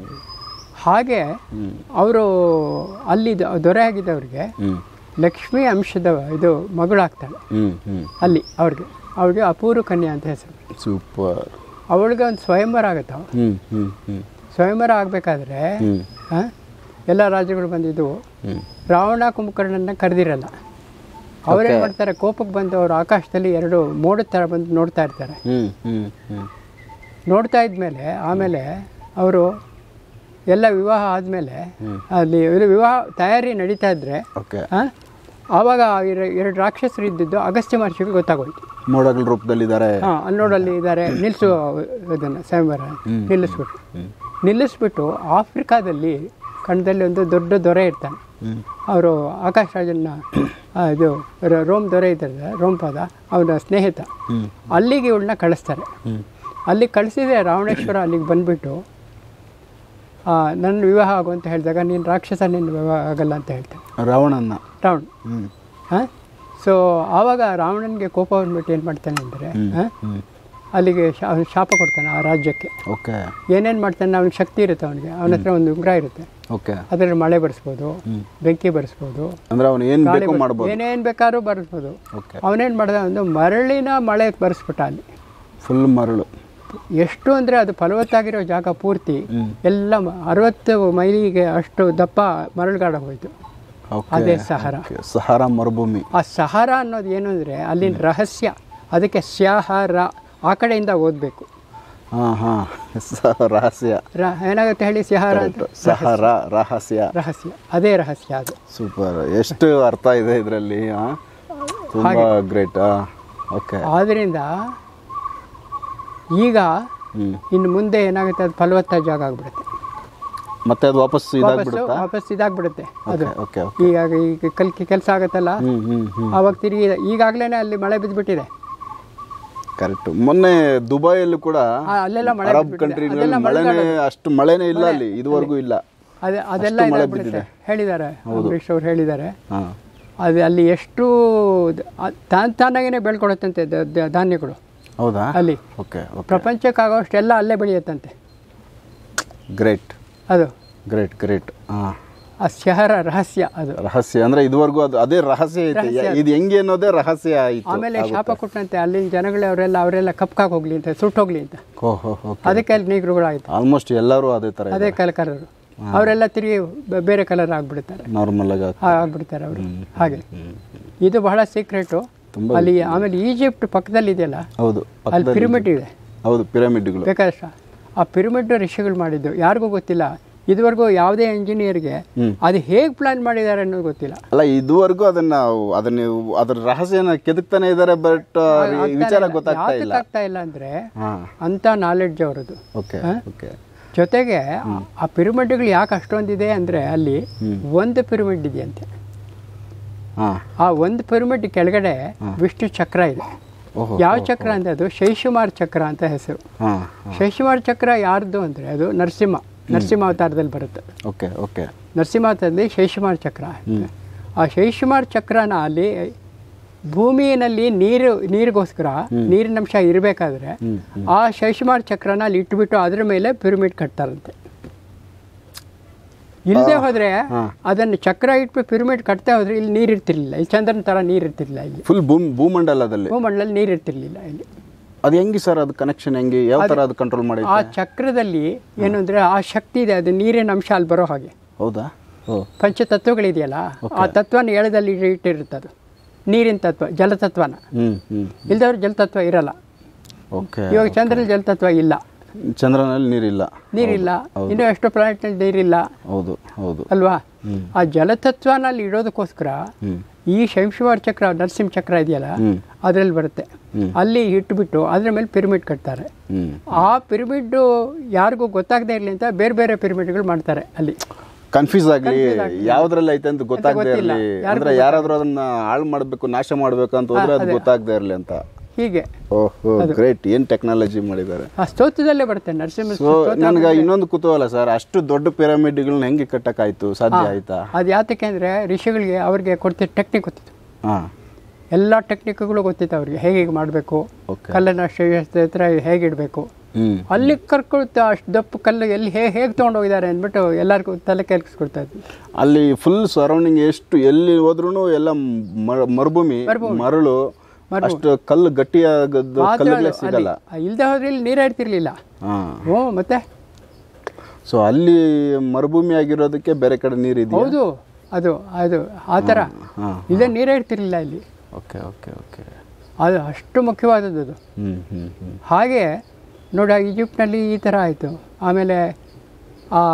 ಹಾಗೆ ಅವರು ಅಲ್ಲಿ ದ- ದೊರೆ ಆಗಿದ್ದವ್ರಿಗೆ ಹ್ಮ್ ಲಕ್ಷ್ಮಿ ಅಂಶದ ಇದು ಮಗಳಾಗ್ತಾಳೆ ಹ್ಮ್ ಹ್ಮ್ ಅಲ್ಲಿ ಅವ್ರಿಗೆ ಅವ್ರಿಗೆ ಅಪೂರ್ವ ಕನ್ಯಾ ಅಂತ ಹೆಸರು ಸೂಪರ್ ಅವಳಿಗೆ ಒಂದು ಸ್ವಯಂವರ ಆಗುತ್ತೆ ಅವಾಗ. ಹ್ಮ್ ಹ್ಮ್ ಹ್ಮ್ ಸ್ವಯಂವರ ಆಗಬೇಕಾದ್ರೆ ಹ್ಮ್ ಎಲ್ಲ ರಾಜ್ಯಗಳು ಬಂದಿದ್ದವು ಹ್ಮ್ ರಾವಣ ಕುಂಭಕರ್ಣನ ಕರೆದಿರಲ್ಲ ಅವರೇನು ಮಾಡ್ತಾರೆ ಕೋಪಕ್ಕೆ ಬಂದು ಅವರು ಆಕಾಶದಲ್ಲಿ ಎರಡು ಮೋಡದ ಥರ ಬಂದು ನೋಡ್ತಾ ಇರ್ತಾರೆ ಹ್ಮ್ ಹ್ಮ್ ಹ್ಮ್ ನೋಡ್ತಾ ಇದ್ಮೇಲೆ ಆಮೇಲೆ ಅವರು ಎಲ್ಲ ವಿವಾಹ ಆದಮೇಲೆ ಅಲ್ಲಿ ಇದು ವಿವಾಹ ತಯಾರಿ ನಡೀತಾ ಇದ್ರೆ ಓಕೆ ಆ, ಆವಾಗ ಎರ- ಎರಡು ರಾಕ್ಷಸರು ಇದ್ದಿದ್ದು ಅಗಸ್ತ್ಯ ಮಹರ್ಷಿಗೆ ಗೊತ್ತಾಗೋಯ್ತು ಮೋಡಗಳ ರೂಪದಲ್ಲಿದ್ದಾರೆ ಹಾಂ ಅಲ್ಲಿ ನೋಡಲ್ಲಿ ಇದ್ದಾರೆ ನಿಲ್ಲಿಸು ಇದನ್ನು ಸ್ವಯಂವರ ನಿಲ್ಲಿಸ್ಬಿಟ್ಟು ನಿಲ್ಲಿಸ್ಬಿಟ್ಟು ಆಫ್ರಿಕಾದಲ್ಲಿ ಕಣದಲ್ಲಿ ಒಂದು ದೊಡ್ಡ ದೊರೆ ಇರ್ತಾನೆ ಹ್ಮ್ ಅವರು ಆಕಾಶ್ ರಾಜನ್ನ ಆ, ಇದು ರ- ರೋಮ್ ದೊರೆ ಇದ್ದಾರೆ ರೋಮಪಾದ ಅವನ ಸ್ನೇಹಿತ ಹ್ಮ್ ಅಲ್ಲಿಗೆ ಇವಳನ್ನ ಕಳಿಸ್ತಾರೆ ಹ್ಮ್ ಅಲ್ಲಿ ಕಳಿಸಿದ್ರೆ ರಾವಣೇಶ್ವರ ಅಲ್ಲಿಗೆ ಬಂದ್ಬಿಟ್ಟು ಆ, ನನ್ನ ವಿವಾಹ ಆಗು ಅಂತ ಹೇಳಿದಾಗ ನೀನು ರಾಕ್ಷಸ ನಿನ್ನ ವಿವಾಹ ಆಗಲ್ಲ ಅಂತ ಹೇಳ್ತಾನೆ ರಾವಣನ್ನ ರಾವಣ ಹ್ಮ್ ಹಾಂ ಸೊ ಆವಾಗ ರಾವಣನಿಗೆ ಕೋಪ ಬಂದ್ಬಿಟ್ಟು ಏನು ಮಾಡ್ತಾನೆ ಅಂದರೆ ಹ್ಮ್ ಅಲ್ಲಿಗೆ ಶಾ ಅವ್ನು ಶಾಪ ಕೊಡ್ತಾನೆ ಆ ರಾಜ್ಯಕ್ಕೆ ಓಕೆ ಏನೇನು ಮಾಡ್ತಾನೆ ಅವನಿಗೆ ಶಕ್ತಿ ಇರುತ್ತೆ ಅವನಿಗೆ ಅವನ ಹತ್ರ ಒಂದು ಉಂಗುರ ಇರುತ್ತೆ ಓಕೆ ಅದರಲ್ಲಿ ಮಳೆ ಬರೆಸ್ಬೋದು ಬೆಂಕಿ ಬರೆಸ್ಬೋದು ಅಂದ್ರೆ ಅವನು ಏನ್ ಬೇಕು ಮಾಡ್ಬೋದು ಏನೇನು ಬೇಕಾದ್ರೂ ಬರೆಸ್ಬೋದು ಓಕೆ ಅವನೇನು ಮಾಡ್ದ ಒಂದು ಮರಳಿನ ಮಳೆ ಬರೆಸ್ಬಿಟ್ಟ ಅಲ್ಲಿ ಫುಲ್ ಮರಳು ಎಷ್ಟು ಅಂದರೆ ಅದು ಫಲವತ್ತಾಗಿರೋ ಜಾಗ ಪೂರ್ತಿ ಹ್ಮ್. ಎಲ್ಲ ಮ- ಅರವತ್ತು ಮೈಲಿಗೆ ಅಷ್ಟು ದಪ್ಪ ಮರಳುಗಾಡ ಹೋಯ್ತು ಓಕೆ ಅದೇ ಸಹರ ಸಹಾರಾ ಮರುಭೂಮಿ ಆ ಸಹಾರ ಅನ್ನೋದು ಏನು ಅಂದರೆ ಅಲ್ಲಿನ ರಹಸ್ಯ ಅದಕ್ಕೆ ಸ್ಯಾಹಾರ ಆ ಕಡೆಯಿಂದ ಓದಬೇಕು ಹಾ ಹಾ ಸ- ರಹಸ್ಯ ರ ಏನಾಗುತ್ತೆ ಹೇಳಿ ಸ್ಯಾಹಾರ ಅಂತ ಸಹಾರ ರಹಸ್ಯ ರಹಸ್ಯ ಅದೇ ರಹಸ್ಯ ಅದು ಸೂಪರ್ ಎಷ್ಟು ಅರ್ಥ ಇದೆ ಇದರಲ್ಲಿ ತುಂಬಾ ಗ್ರೇಟ್ ಓಕೆ ಆದ್ದರಿಂದ ಈಗ ಹ್ಮ್ ಇನ್ನು ಮುಂದೆ ಏನಾಗುತ್ತೆ ಅದು ಫಲವತ್ತಾದ ಜಾಗ ಆಗ್ಬಿಡುತ್ತೆ ಮತ್ತೆ ಅದು ವಾಪಸ್ ವಾಪಸ್ಸು ಇದಾಗ್ಬಿಡುತ್ತಾ ವಾಪಸ್ ಇದಾಗ್ಬಿಡುತ್ತೆ ಅದು ಓಕೆ ಓಕೆ ಈಗ ಈಗ ಕಲ್ಕಿ ಕೆಲಸ ಆಗುತ್ತಲ್ಲ ಹ್ಮ್ ಹ್ಮ್ ಹ್ಮ್ ಆವಾಗ ತಿರುಗಿ ಈಗಾಗಲೇ ಅಲ್ಲಿ ಮಳೆ ಬಿದ್ದುಬಿಟ್ಟಿದೆ ಕರೆಕ್ಟ್ ಮೊನ್ನೆ ದುಬೈಯಲ್ಲೂ ಕೂಡ ಆ, ಅಲ್ಲೆಲ್ಲ ಮಳೆ ಅರಬ್ ಬಿದ್ಬಿಟ್ಟಿದೆ. ಕಂಟ್ರಿಗಳಲ್ಲಿ ಮಳೆನೇ ಅಷ್ಟು ಮಳೆನೇ ಇಲ್ಲ ಅಲ್ಲಿ ಇದುವರೆಗೂ ಇಲ್ಲ ಅದೇ ಅದೆಲ್ಲ ಇದಾಗ್ಬಿಡುತ್ತೆ ಹೇಳಿದ್ದಾರೆ ಅಂಬರೀಷ್ ಅವ್ರು ಹೇಳಿದ್ದಾರೆ ಹಾ ಅದು ಅಲ್ಲಿ ಎಷ್ಟು ದ- ಆ- ತಾನ್ ತಾನಾಗೇನೆ ಬೆಳ್ಕೊಳತ್ತಂತೆ ದ- ದ- ಧಾನ್ಯಗಳು ಹೌದಾ ಅಲ್ಲಿ ಓಕೆ ಓಕೆ ಪ್ರಪಂಚಕ್ಕಾಗೋಷ್ಟೆಲ್ಲ ಅಲ್ಲೇ ಬೆಳೆಯುತ್ತಂತೆ ಗ್ರೇಟ್ ಅದು ಗ್ರೇಟ್ ಗ್ರೇಟ್ ಹಾ ಆ ಶಹರ ರಹಸ್ಯ ಅದು ರಹಸ್ಯ ಅಂದ್ರೆ ಇದುವರೆಗೂ ಅದು ಅದೇ ರಹಸ್ಯ ಐತೆ ಇದು ಹೆಂಗೆ ಅನ್ನೋದೇ ರಹಸ್ಯ ಆಯ್ತು ಆಮೇಲೆ ಶಾಪ ಕೊಟ್ಟಂತೆ ಅಲ್ಲಿನ ಜನಗಳು ಅವರೆಲ್ಲ ಅವರೆಲ್ಲ ಕಪ್ಕಾಗಿ ಹೋಗ್ಲಿ ಅಂತ ಸುಟ್ಟೋಗ್ಲಿ ಅಂತ ಓಹೋ ಓಕೆ ಅದಕ್ಕೆ ಅಲ್ಲಿ ನೀಗ್ರುಗಳಾಯ್ತು ಆಲ್ಮೋಸ್ಟ್ ಎಲ್ಲರೂ ಅದೇ ಥರ ಅದೇ ಕಲಕರರು ಅವರೆಲ್ಲ ತಿರುಗಿ ಬ- ಬೇರೆ ಕಲರ್ ಆಗ್ಬಿಡ್ತಾರೆ ನಾರ್ಮಲ್ ಆಗಿ ಆ- ಆಗ್ಬಿಡ್ತಾರೆ ಅವರು ಹಾಗೆ ಇದು ಬಹಳ ಸೀಕ್ರೆಟು ತುಂಬಾ ಅಲ್ಲಿ ಆಮೇಲೆ ಈಜಿಪ್ಟ್ ಪಕ್ಕದಲ್ಲಿ ಇದೆಯಲ್ಲ ಹೌದು ಅಲ್ಲಿ ಪಕ್ಕದಲ್ಲಿ ಪಿರಮಿಡ್ ಇದೆ ಹೌದು ಪಿರಮಿಡ್ಗಳು ಬೇಕಾದಷ್ಟು ಆ ಪಿರಮಿಡ್ ಋಷಿಗಳು ಮಾಡಿದ್ದು ಯಾರಿಗೂ ಗೊತ್ತಿಲ್ಲ ಇದುವರೆಗೂ ಯಾವುದೇ ಇಂಜಿನಿಯರ್ಗೆ ಹ್ಮ್. ಅದು ಹೇಗೆ ಪ್ಲಾನ್ ಮಾಡಿದ್ದಾರೆ ಅನ್ನೋದು ಗೊತ್ತಿಲ್ಲ ಅಲ್ಲ ಇದುವರೆಗೂ ಅದನ್ನ ಅದನ್ನ ಅದ್ರ ರಹಸ್ಯನ ಕೆದಕ್ತಾನೆ ಇದ್ದಾರೆ ಬಟ್ ವಿಚಾರ ಗೊತ್ತಾಗ್ತಾ ಇಲ್ಲ ಯಾತಕ್ಕೆ ಆಗ್ತಾ ಇಲ್ಲ ಅಂದ್ರೆ ಹಾ ಅಂತ ನಾಲೆಡ್ಜ್ ಅವರದು ಓಕೆ ಓಕೆ ಜೊತೆಗೆ ಆ ಪಿರಮಿಡ್ಗಳು ಯಾಕೆ ಅಷ್ಟೊಂದಿದೆ ಅಂದ್ರೆ ಅಲ್ಲಿ ಒಂದು ಪಿರಮಿಡ್ ಇದೆಯಂತೆ ಹಾ ಆ ಒಂದು ಪಿರಮಿಡ್ ಕೆಳಗಡೆ ವಿಷ್ಣು ಚಕ್ರ ಇದೆ ಓಹೋ ಯಾವ ಚಕ್ರ ಅಂದ್ರೆ ಅದು ಶೈಶುಮಾರ್ ಚಕ್ರ ಅಂತ ಹೆಸರು ಹಾ ಶೈಶುಮಾರ್ ಚಕ್ರ ಯಾರ್ದು ಅಂದ್ರೆ ಅದು ನರಸಿಂಹ ನರಸಿಂಹ ಅವತಾರದಲ್ಲಿ ಬರುತ್ತೆ ಓಕೆ ಓಕೆ ನರಸಿಂಹದಲ್ಲಿ ಶೈಶುಮಾರ್ ಚಕ್ರ ಆ ಶೈಶುಮಾರ್ ಚಕ್ರನ ಅಲ್ಲಿ ಭೂಮಿಯಲ್ಲಿ ನೀರು ನೀರಿಗೋಸ್ಕರ ನೀರಿನಂಶ ಇರಬೇಕಾದ್ರೆ ಆ ಶೈಶುಮಾರ್ ಚಕ್ರನ ಅಲ್ಲಿ ಇಟ್ಬಿಟ್ಟು ಅದ್ರ ಮೇಲೆ ಪಿರಮಿಡ್ ಕಟ್ತಾರಂತೆ ಇಲ್ಲದೆ ಹೋದ್ರೆ ಅದನ್ನು ಚಕ್ರ ಇಟ್ಬಿಟ್ಟು ಪಿರಮಿಡ್ ಕಟ್ತಾ ಹೋದ್ರೆ ಇಲ್ಲಿ ನೀರು ಇರ್ತಿರ್ಲಿಲ್ಲ ಇಲ್ಲಿ ಚಂದ್ರನ ಥರ ನೀರು ಇರ್ತಿರ್ಲಿಲ್ಲ ಇಲ್ಲಿ ಫುಲ್ ಭೂಮ್ ಭೂಮಂಡಲದಲ್ಲಿ ಭೂಮಂಡಲದಲ್ಲಿ ನೀರು ಇರ್ತಿರ್ಲಿಲ್ಲ ಇಲ್ಲಿ ಅದು ಹೆಂಗೆ ಸರ್ ಅದು ಕನೆಕ್ಷನ್ ಹೆಂಗೆ ಯಾವ ಥರ ಅದು ಕಂಟ್ರೋಲ್ ಮಾಡಿ ಆ ಚಕ್ರದಲ್ಲಿ ಏನು ಅಂದರೆ ಆ ಶಕ್ತಿ ಇದೆ ಅದು ನೀರಿನ ಅಂಶ ಅಲ್ಲಿ ಬರೋ ಹಾಗೆ ಹೌದಾ ಓ ಪಂಚತತ್ವಗಳಿದೆಯಲ್ಲ ಆ ತತ್ವನ ಎಳೆದಲ್ಲಿ ಇಟ್ಟಿರುತ್ತೆ ಅದು ನೀರಿನ ತತ್ವ ಜಲತತ್ವನ ಹ್ಞೂ ಹ್ಞೂ ಇಲ್ದವ್ರು ಜಲತತ್ವ ಇರಲ್ಲ ಓಕೆ ಇವಾಗ ಚಂದ್ರಲ್ಲಿ ಜಲತತ್ವ ಇಲ್ಲ ಚಂದ್ರನಲ್ಲಿ ನೀರಿಲ್ಲ ನೀರಿಲ್ಲ ಇನ್ನೂ ಎಷ್ಟೋ ಪ್ಲಾನೆಟ್ನಲ್ಲಿ ನೀರಿಲ್ಲ ಹೌದು ಹೌದು ಅಲ್ವಾ ಆ ಜಲತತ್ವನಲ್ಲಿ ಇಡೋದಕ್ಕೋಸ್ಕರ ಹ್ಞೂ ಈ ಶಂಶುವಾರ ಚಕ್ರ ನರಸಿಂಹ ಚಕ್ರ ಇದೆಯಲ್ಲ ಹ್ಞೂ ಅದರಲ್ಲಿ ಬರುತ್ತೆ ಅಲ್ಲಿ ಇಟ್ಬಿಟ್ಟು ಅದ್ರ ಮೇಲೆ ಪಿರಮಿಡ್ ಕಟ್ತಾರೆ ಹ್ಞೂ ಆ ಪಿರಮಿಡ್ ಯಾರಿಗೂ ಗೊತ್ತಾಗದೇ ಇರಲಿ ಅಂತ ಬೇರೆ ಬೇರೆ ಪಿರಮಿಡ್ಗಳು ಮಾಡ್ತಾರೆ ಅಲ್ಲಿ ಕನ್ಫ್ಯೂಸ್ ಆಗಲಿ ಯಾವ್ದ್ರಲ್ಲಿ ಐತೆ ಅಂತ ಗೊತ್ತಾಗದೇ ಇರಲಿ ಅಂದ್ರೆ ಯಾರಾದ್ರೂ ಅದನ್ನ ಹಾಳು ಮಾಡಬೇಕು ನಾಶ ಮಾಡಬೇಕು ಅಂತ ಹೋದ್ರೆ ಅದು ಗೊತ್ತಾಗದೇ ಇರಲಿ ಅಂತ ಹೀಗೆ ಓಹೋ ಗ್ರೇಟ್ ಏನ್ ಟೆಕ್ನಾಲಜಿ ಮಾಡಿದ್ದಾರೆ ಆ ಸ್ತೋತ್ರದಲ್ಲೇ ಬರುತ್ತೆ ನರಸಿಂಹ ಸೊ ನನಗೆ ಇನ್ನೊಂದು ಕುತೂಹಲ ಸರ್ ಅಷ್ಟು ದೊಡ್ಡ ಪಿರಮಿಡ್ಗಳನ್ನ ಹೆಂಗೆ ಕಟ್ಟಕ್ಕಾಯ್ತು ಸಾಧ್ಯ ಆಯ್ತಾ ಅದು ಯಾತಕ್ಕೆ ಅಂದರೆ ಋಷಿಗಳಿಗೆ ಅವ್ರಿಗೆ ಕೊಡ್ತಿದ್ದ ಟೆಕ್ನಿಕ್ ಗೊತ್ತಿತ್ತು ಹಾ ಎಲ್ಲ ಟೆಕ್ನಿಕ್ಗಳು ಗೊತ್ತಿತ್ತು ಅವ್ರಿಗೆ ಹೇಗೆ ಹೇಗೆ ಮಾಡಬೇಕು ಓಕೆ ಕಲ್ಲನ್ನು ಅಷ್ಟು ಹತ್ರ ಹೇಗೆ ಇಡಬೇಕು ಹ್ಮ್ ಅಲ್ಲಿ ಕರ್ಕೊಳ್ತಾ ಅಷ್ಟು ದಪ್ಪ ಕಲ್ಲು ಎಲ್ಲಿ ಹೇಗೆ ಹೇಗೆ ತೊಗೊಂಡೋಗಿದ್ದಾರೆ ಅಂದ್ಬಿಟ್ಟು ಎಲ್ಲರಿಗೂ ತಲೆ ಕೆಲ್ಸ್ಕೊಡ್ತಾ ಇದ್ವಿ ಅಲ್ಲಿ ಫುಲ್ ಸರೌಂಡಿಂಗ್ ಎಷ್ಟು ಎಲ್ಲಿ ಹೋದ್ರೂ ಎಲ್ಲ ಮ- ಮರುಭೂಮಿ ಮರಳು ಅಷ್ಟು ಕಲ್ಲು ಗಟ್ಟಿಯಾಗದ್ದು ಕಲ್ಲುಗಳೇ ಸಿಗಲ್ಲ ಇಲ್ಲದೆ ಹೋದ್ರೆ ಇಲ್ಲಿ ನೀರೇ ಇರ್ತಿರ್ಲಿಲ್ಲ ಹಾ ಹ್ಞೂ ಮತ್ತೆ ಸೊ ಅಲ್ಲಿ ಮರುಭೂಮಿ ಆಗಿರೋದಕ್ಕೆ ಬೇರೆ ಕಡೆ ನೀರಿದೆಯಾ ಹೌದು ಅದು ಅದು ಆ ಥರ ಹಾ ಇಲ್ಲೇ ನೀರೇ ಇರ್ತಿರ್ಲಿಲ್ಲ ಇಲ್ಲಿ ಓಕೆ ಓಕೆ ಓಕೆ ಅದು ಅಷ್ಟು ಮುಖ್ಯವಾದದ್ದು ಅದು ಹ್ಮ್ ಹ್ಮ್ ಹ್ಮ್ ಹಾಗೆ ನೋಡಿ ಈಜಿಪ್ಟ್ನಲ್ಲಿ ಈ ಥರ ಆಯಿತು ಆಮೇಲೆ ಆ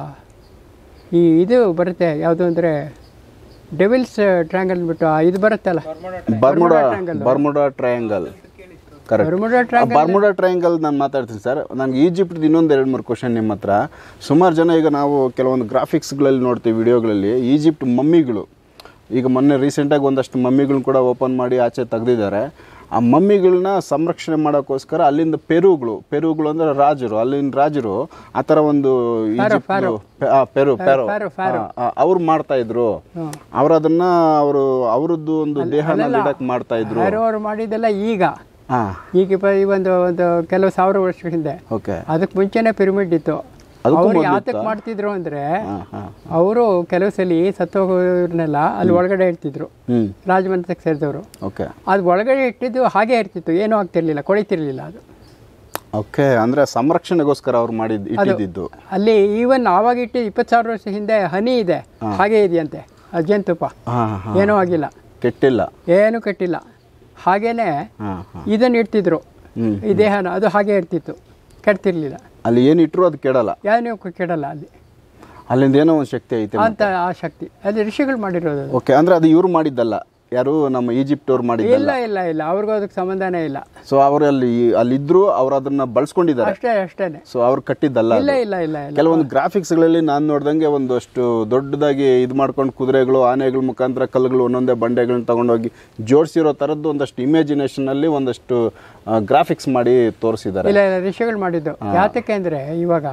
ಈ ಇದು ಬರುತ್ತೆ ಯಾವುದು ಅಂದರೆ ಡೆವಿಲ್ಸ್ ಟ್ರ್ಯಾಂಗಲ್ ಬಿಟ್ಟು ಆ ಇದು ಬರುತ್ತಲ್ಲ Bermuda Bermuda triangle correct Bermuda triangle Bermuda triangle ನಾನು ಮಾತಾಡ್ತೀನಿ ಸರ್ ನನಗೆ ಈಜಿಪ್ಟ್ ಇನ್ನೊಂದು ಎರಡು ಮೂರು ಕ್ವಶನ್ ನಿಮ್ಮ ಹತ್ರ ಸುಮಾರು ಜನ ಈಗ ನಾವು ಕೆಲವೊಂದು ಗ್ರಾಫಿಕ್ಸ್ಗಳಲ್ಲಿ ನೋಡ್ತೀವಿ ವಿಡಿಯೋಗಳಲ್ಲಿ ಈಜಿಪ್ಟ್ ಮಮ್ಮಿಗಳು ಈಗ ಮೊನ್ನೆ ರೀಸೆಂಟಾಗಿ ಒಂದಷ್ಟು ಮಮ್ಮಿಗಳನ್ನ ಕೂಡ ಓಪನ್ ಮಾಡಿ ಆಚೆ ತೆಗೆದಿದ್ದಾರೆ ಆ ಮಮ್ಮಿಗಳನ್ನ ಸಂರಕ್ಷಣೆ ಮಾಡೋಕ್ಕೋಸ್ಕರ ಅಲ್ಲಿಂದ ಪೆರುಗಳು ಪೆರುಗಳು ಅಂದ್ರೆ ರಾಜರು ಅಲ್ಲಿನ ರಾಜರು ಆ ಥರ ಒಂದು ಈಜಿಪ್ಟ್ ಪೆ- ಆ, ಪೆರು ಪೆರು ಫಾರೋ, ಅವ್ರು ಮಾಡ್ತಾ ಇದ್ರು ಹ್ಮ್. ಅವ್ರು ಅದನ್ನ ಅವರು ಅವರದ್ದು ಒಂದು ದೇಹನ ಇಡಕ್ ಮಾಡ್ತಾ ಇದ್ರು ಯಾರೋ ಅವ್ರು ಮಾಡಿದ್ದೆಲ್ಲ ಈಗ ಹಾ ಈಗ ಇಪ್ಪ- ಈ ಒಂದು ಒಂದು ಕೆಲವು ಸಾವಿರ ವರ್ಷ ಹಿಂದೆ ಓಕೆ ಅದಕ್ಕೆ ಮುಂಚೆನೇ ಪಿರಮಿಡ್ ಇತ್ತು ಅದಕ್ಕೂ ಅವ್ರು ಮೊದ್ಲು ಯಾತಕ್ಕೆ ಮಾಡ್ತಿದ್ರು ಅಂದರೆ ಹಾ ಹಾ ಅವರು ಕೆಲವು ಸಲ ಸತ್ತೋಗೋರ್ನೆಲ್ಲ ಅಲ್ಲಿ ಒಳಗಡೆ ಇಡ್ತಿದ್ರು ಹ್ಮ್ ರಾಜಮಂತ್ರಕ್ಕೆ ಸೇರಿದವರು ಓಕೆ ಅದು ಒಳಗಡೆ ಇಟ್ಟಿದ್ದು ಹಾಗೆ ಇರ್ತಿತ್ತು ಏನೂ ಆಗ್ತಿರ್ಲಿಲ್ಲ ಕೊಳಿತಿರ್ಲಿಲ್ಲ ಅದು ಓಕೆ ಅಂದ್ರೆ ಸಂರಕ್ಷಣೆಗೋಸ್ಕರ ಅವ್ರು ಮಾಡಿದ್ ಇಟ್ಟಿದ್ದು ಅಲ್ಲಿ ಈವನ್ ಆವಾಗ ಇಟ್ಟಿದ್ದು ಇಪ್ಪತ್ತು ಸಾವಿರ ವರ್ಷ ಹಿಂದೆ ಹನಿ ಇದೆ ಹಾಗೆ ಇದೆಯಂತೆ ಆ ಜೇನುತುಪ್ಪ ಹಾ ಹಾ ಏನೂ ಆಗಿಲ್ಲ ಕೆಟ್ಟಿಲ್ಲ ಏನೂ ಕಟ್ಟಿಲ್ಲ ಹಾಗೇನೆ ಹಾ ಹಾ ಇದನ್ನು ಇಡ್ತಿದ್ರು ಹ್ಮ್ ಈ ದೇಹನ ಅದು ಹಾಗೆ ಇರ್ತಿತ್ತು ಕೆಡ್ತಿರ್ಲಿಲ್ಲ ಅಲ್ಲಿ ಏನು ಇಟ್ರು ಅದು ಕೆಡಲ್ಲ ಏನೂ ಕೆಡಲ್ಲ ಅಲ್ಲಿ ಅಲ್ಲಿಂದ ಏನೋ ಒಂದು ಶಕ್ತಿ ಐತೆ ಅಂತ ಆ ಶಕ್ತಿ ಅದು ಋಷಿಗಳು ಮಾಡಿರೋದು ಅದು ಓಕೆ ಅಂದ್ರೆ ಅದು ಇವ್ರು ಮಾಡಿದ್ದಲ್ಲ ಯಾರು ನಮ್ಮ ಈಜಿಪ್ಟ್ ಅವ್ರು ಮಾಡಿದ್ದಲ್ಲ ಇಲ್ಲ ಇಲ್ಲ ಇಲ್ಲ ಅವ್ರಿಗೂ ಅದಕ್ಕೆ ಸಂಬಂಧನೇ ಇಲ್ಲ ಸೊ ಅವರು ಅಲ್ಲಿ ಅಲ್ಲಿದ್ರು ಅವ್ರು ಅದನ್ನ ಬಳಸ್ಕೊಂಡಿದ್ದಾರೆ ಅಷ್ಟೇ ಅಷ್ಟೇನೆ ಸೊ ಅವ್ರು ಕಟ್ಟಿದ್ದಲ್ಲ ಅದು. ಇಲ್ಲ ಇಲ್ಲ ಇಲ್ಲ ಇಲ್ಲ ಕೆಲವೊಂದು ಗ್ರಾಫಿಕ್ಸ್ಗಳಲ್ಲಿ ನಾನು ನೋಡ್ದಂಗೆ ಒಂದಷ್ಟು ದೊಡ್ಡದಾಗಿ ಇದು ಮಾಡ್ಕೊಂಡು ಕುದುರೆಗಳು ಆನೆಗಳ ಮುಖಾಂತರ ಕಲ್ಲುಗಳು ಒಂದೊಂದೇ ಬಂಡೆಗಳನ್ನ ತಗೊಂಡೋಗಿ ಜೋಡಿಸಿರೋ ಥರದ್ದು ಒಂದಷ್ಟು ಇಮ್ಯಾಜಿನೇಷನಲ್ಲಿ ಒಂದಷ್ಟು ಗ್ರಾಫಿಕ್ಸ್ ಮಾಡಿ ತೋರಿಸಿದ್ದಾರೆ ಇಲ್ಲ ಇಲ್ಲ ಋಷಿಗಳು ಮಾಡಿದ್ದು ಯಾತಕ್ಕೆ ಅಂದರೆ ಇವಾಗ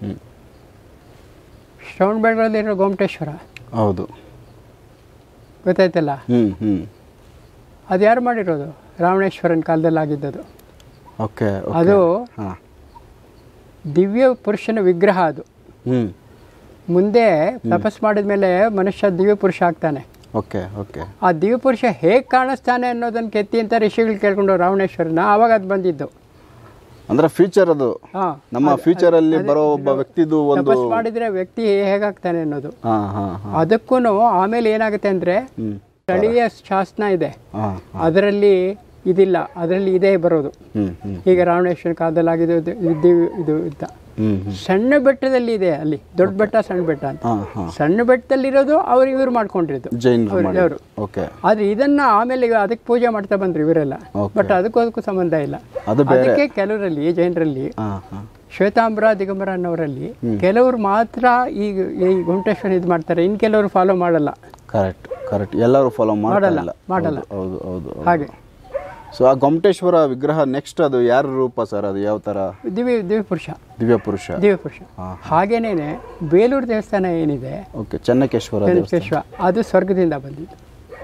ಶ್ರವಣ ಬೆಳಗೊಳದಲ್ಲಿರೋ ಗೋಮಟೇಶ್ವರ ಹೌದು ಗೊತ್ತಾಯ್ತಲ್ಲ ಹ್ಮ್ ಹ್ಮ್ ಅದು ಯಾರು ಮಾಡಿರೋದು ರಾವಣೇಶ್ವರನ ಕಾಲದಲ್ಲಿ ಆಗಿದ್ದದು ಓಕೆ ಅದು ಹಾಂ ದಿವ್ಯ ಪುರುಷನ ವಿಗ್ರಹ ಅದು ಹ್ಮ್ ಮುಂದೆ ತಪಸ್ ಮಾಡಿದ ಮೇಲೆ ಮನುಷ್ಯ ದಿವ್ಯ ಪುರುಷ ಆಗ್ತಾನೆ ಓಕೆ ಓಕೆ ಆ ದಿವ್ಯ ಪುರುಷ ಹೇಗೆ ಕಾಣಿಸ್ತಾನೆ ಅನ್ನೋದನ್ನ ಕೆತ್ತಿ ಅಂತ ಋಷಿಗಳು ಕೇಳ್ಕೊಂಡು ರಾವಣೇಶ್ವರನ ಆವಾಗ ಅದು ಬಂದಿದ್ದು ಅಂದ್ರೆ ಫ್ಯೂಚರ್ ಅದು ಹಾ ನಮ್ಮ ಫ್ಯೂಚರ್ ಅಲ್ಲಿ ಬರೋ ಒಬ್ಬ ವ್ಯಕ್ತಿದು ಒಂದು ತಪಸ್ ಮಾಡಿದ್ರೆ ವ್ಯಕ್ತಿ ಹೇಗಾಗ್ತಾನೆ ಅನ್ನೋದು ಹಾ ಹಾ ಹಾ ಅದಕ್ಕೂ ಆಮೇಲೆ ಏನಾಗುತ್ತೆ ಅಂದರೆ ಹ್ಮ್ ಸ್ಥಳೀಯ ಶಾಸನ ಇದೆ ಹಾ ಅದರಲ್ಲಿ ಇದಿಲ್ಲ ಅದರಲ್ಲಿ ಇದೇ ಬರೋದು ಹ್ಮ್ ಹ್ಮ್ ಈಗ ರಾವಣೇಶ್ವರ ಕಾಲದಲ್ಲಿ ಆಗಿದ್ದು ಇದು- ಇದು ಇದು ಅಂತ ಹ್ಮ್ ಹ್ಮ್ ಸಣ್ಣ ಬೆಟ್ಟದಲ್ಲಿ ಇದೆ ಅಲ್ಲಿ ದೊಡ್ಡ ಬೆಟ್ಟ ಸಣ್ಣ ಬೆಟ್ಟ ಅಂತ ಹಾ ಹಾ ಸಣ್ಣ ಬೆಟ್ಟದಲ್ಲಿರೋದು ಅವ್ರು ಇವ್ರು ಮಾಡ್ಕೊಂಡಿರೋದು ಜೈನರು ಮಾಡಿ ದೇವರು ಓಕೆ ಆದ್ರೆ ಇದನ್ನ ಆಮೇಲೆ ಇವ- ಅದಕ್ಕೆ ಪೂಜೆ ಮಾಡ್ತಾ ಬಂದ್ರು ಇವರೆಲ್ಲ Okay. ಬಟ್ ಅದಕ್ಕೂ ಅದಕ್ಕೂ ಸಂಬಂಧ ಇಲ್ಲ ಅದು ಬೇರೆ ಅದಕ್ಕೆ ಕೆಲವರಲ್ಲಿ ಜೈನರಲ್ಲಿ ಹಾ ಹಾ ಶ್ವೇತಾಂಬರ ದಿಗಂಬರ ಅನ್ನೋರಲ್ಲಿ ಕೆಲವರು ಮಾತ್ರ ಈ ಈ ಗುಂಟೇಶ್ವರ ಇದು ಮಾಡ್ತಾರೆ ಇನ್ ಕೆಲವರು ಫಾಲೋ ಮಾಡಲ್ಲ ಕರೆಕ್ಟ್ ಕರೆಕ್ಟ್ ಎಲ್ಲರೂ ಫಾಲೋ ಮಾಡಲ್ಲ, ಮಾಡಲ್ಲ ಮಾಡಲ್ಲ. ಹೌದು ಹೌದು ಹೌದು ಹಾಗೆ ಸೊ ಆ ಗೊಮಟೇಶ್ವರ ವಿಗ್ರಹ ನೆಕ್ಸ್ಟ್ ಅದು ಯಾರ ರೂಪ ಸರ್ ಅದು ಯಾವ ತರ ದಿವ್ಯ ದಿವ್ಯ ಪುರುಷ ದಿವ್ಯ ಪುರುಷ ದಿವ್ಯ ಪುರುಷ ಹಾ. ಹಾಗೇನೇನೆ ಬೇಲೂರು ದೇವಸ್ಥಾನ ಏನಿದೆ ಓಕೆ ಚೆನ್ನಕೇಶ್ವರ ದೇವಸ್ಥಾನ ವೆಂಕಟೇಶ್ವರ ಅದು ಸ್ವರ್ಗದಿಂದ ಬಂದಿದ್ದು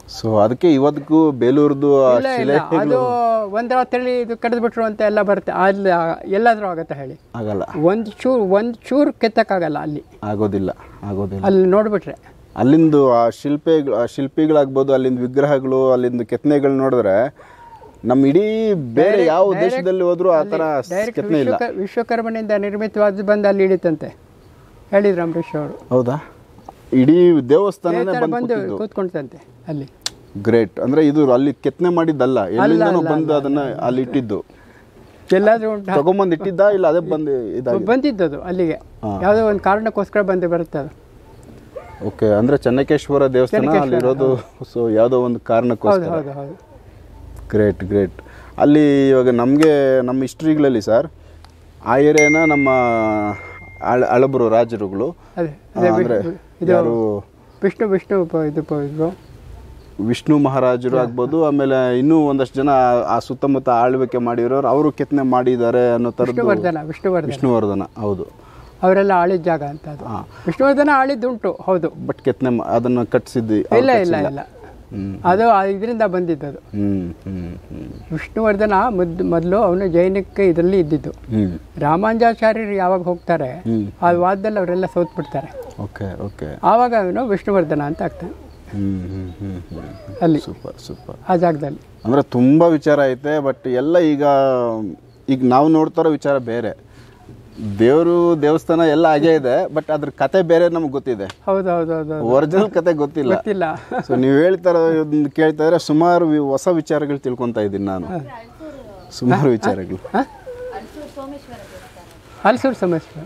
ಸೊ ಅದಕ್ಕೆ ಇವತ್ತಿಗೂ ಬೇಲೂರ್ದು ಆ ಇಲ್ಲ ಇಲ್ಲ ಶಿಲೆ ಅದು ಒಂದು ರಾತ್ರಿ ಇದು ಕಡಿದು ಬಿಟ್ರು ಅಂತ ಎಲ್ಲ ಬರುತ್ತೆ ಅಲ್ಲಿ ಎಲ್ಲಾದ್ರೂ ಆಗತ್ತೆ ಹೇಳಿ ಆಗಲ್ಲ ಒಂದು ಚೂರು ಒಂದು ಚೂರು ಕೆತ್ತಕ್ಕಾಗಲ್ಲ ಅಲ್ಲಿ ಆಗೋದಿಲ್ಲ ಆಗೋದಿಲ್ಲ ಅಲ್ಲಿ ನೋಡ್ಬಿಟ್ರೆ ಅಲ್ಲಿಂದು ಆ ಶಿಲ್ಪಿಗಳು ಆ ಶಿಲ್ಪಿಗಳಾಗ್ಬೋದು ಅಲ್ಲಿಂದ ವಿಗ್ರಹಗಳು ಅಲ್ಲಿಂದ ಕೆತ್ತನೆಗಳು ನೋಡಿದ್ರೆ ನಮ್ಮ ಇಡೀ ಬೇರೆ ಯಾವ ದೇಶದಲ್ಲಿ ಹೋದ್ರೂ ಆ ಥರ ಡೈರೆಕ್ಟ್ ಕೆತ್ತನೆ ಇಲ್ಲ ವಿಶ್ವಕ ವಿಶ್ವಕರ್ಮನಿಂದ ನಿರ್ಮಿತವಾದ ಬಂದು ಅಲ್ಲಿ ಹಿಡಿತಂತೆ ಹೇಳಿದ್ರು ಅಂಬರೀಷ್ ಅವರು ಹೌದಾ ಇಡೀ ದೇವಸ್ಥಾನನೇ ಈ ಥರ ಬಂದು ಬಂದು ಕೂತ್ಕೊಂತಂತೆ ಅಲ್ಲಿ ಗ್ರೇಟ್ ಅಂದ್ರೆ ಇದು ಅಲ್ಲಿ ಕೆತ್ತನೆ ಮಾಡಿದ್ದಲ್ಲ ಎಲ್ಲಿಂದನೋ ಬಂದು ಅದನ್ನ ಅಲ್ಲಿ ಇಟ್ಟಿದ್ದು ಎಲ್ಲಾದ್ರೂ ಉಂಟು ತಗೊಂಬಂದು ಇಟ್ಟಿದ್ದ ಇಲ್ಲ ಅದೇ ಬಂದು ಇದಾಗಿ ಬಂದಿದ್ದದು ಅಲ್ಲಿಗೆ ಯಾವುದೋ ಒಂದು ಕಾರಣಕ್ಕೋಸ್ಕರ ಬಂದು ಬರುತ್ತೆ ಅದು ಓಕೆ ಅಂದ್ರೆ ಚೆನ್ನಕೇಶ್ವರ ದೇವಸ್ಥಾನ ಅಲ್ಲಿರೋದು ಸೊ ಯಾವುದೋ ಒಂದು ಹೌದು ಕಾರಣಕ್ಕೋಸ್ಕರ ಹೌದು ಹೌದು ಗ್ರೇಟ್ ಗ್ರೇಟ್ ಅಲ್ಲಿ ಇವಾಗ ನಮಗೆ ನಮ್ಮ ಹಿಸ್ಟ್ರಿಗಳಲ್ಲಿ ಸರ್ ಆ ಏರಿಯಾನ ನಮ್ಮ ಅಳ ಅಳಬರು ರಾಜರುಗಳು ಅದೇ ಆ, ಅಂದ್ರೆ ಯಾರು ವಿಷ್ಣು ವಿಷ್ಣು ಪ- ಇದು ಪ- ಇದು ವಿಷ್ಣು ಮಹಾರಾಜರು ಆಗ್ಬೋದು ಆಮೇಲೆ ಇನ್ನೂ ಒಂದಷ್ಟು ಜನ ಆ ಸುತ್ತಮುತ್ತ ಆಳ್ವಿಕೆ ಮಾಡಿರೋರು ಅವರು ಕೆತ್ತನೆ ಮಾಡಿದ್ದಾರೆ ಅನ್ನೋ ಥರದ್ದು ವಿಷ್ಣುವರ್ಧನ ವಿಷ್ಣುವರ್ಧನ ವಿಷ್ಣುವರ್ಧನ ಹೌದು ಅವರೆಲ್ಲ ಆಳಿದ ಜಾಗ ಅಂತ ಅದು ವಿಷ್ಣುವರ್ಧನ ಆಳಿದ್ದುಂಟು ಹೌದು ಬಟ್ ಕೆತ್ತನೆ ಮಾ- ಅದನ್ನ ಕಟ್ಸಿದ್ದು ಇಲ್ಲ ಇಲ್ಲ ಇಲ್ಲ ಹ್ಮ್. ಅದು ಇದರಿಂದ ಬಂದಿದ್ದದು ಹ್ಮ್ ಹ್ಮ್ ಹ್ಮ್ ವಿಷ್ಣುವರ್ಧನ ಮೊದ್ ಮೊದಲು ಅವನು ಜೈನಕ್ಕೆ ಇದರಲ್ಲಿ ಇದ್ದಿದ್ದು ಹ್ಮ್ ರಾಮಾಂಜಾಚಾರ್ಯರು ಯಾವಾಗ ಹೋಗ್ತಾರೆ ಹ್ಮ್ ಆ ವಾದದಲ್ಲಿ ಅವರೆಲ್ಲ ಸೋತ್ಬಿಡ್ತಾರೆ ಓಕೆ ಓಕೆ ಆವಾಗ ಅವನು ವಿಷ್ಣುವರ್ಧನ ಅಂತ ಆಗ್ತಾನೆ ಹ್ಮ್ ಹ್ಮ್ ಹ್ಮ್ ಹ್ಮ್ ಅಲ್ಲಿ ಸೂಪರ್ ಸೂಪರ್ ಆ ಜಾಗದಲ್ಲಿ ಅಂದ್ರೆ ತುಂಬಾ ವಿಚಾರ ಐತೆ ಬಟ್ ಎಲ್ಲ ಈಗ ಈಗ ನಾವು ನೋಡ್ತಾರೋ ವಿಚಾರ ಬೇರೆ ದೇವರು ದೇವಸ್ಥಾನ ಎಲ್ಲ ಹಾಗೇ ಇದೆ ಬಟ್ ಅದ್ರ ಕತೆ ಬೇರೆ ನಮ್ಗೆ ಗೊತ್ತಿದೆ ಹೌದು ಹೌದು ಹೌದು ಹೌದು. ಒರಿಜಿನಲ್ ಕತೆ ಗೊತ್ತಿಲ್ಲ ಗೊತ್ತಿಲ್ಲ ಸೊ ನೀವು ಹೇಳ್ತಾರ ಕೇಳ್ತಾ ಇದ್ರೆ ಸುಮಾರು ವಿ- ಹೊಸ ವಿಚಾರಗಳು ತಿಳ್ಕೊತಾ ಇದ್ದೀನಿ ನಾನು ಸುಮಾರು ವಿಚಾರಗಳು ಹ? ಹಲಸೂರು ಸಮಸ್ಯೆ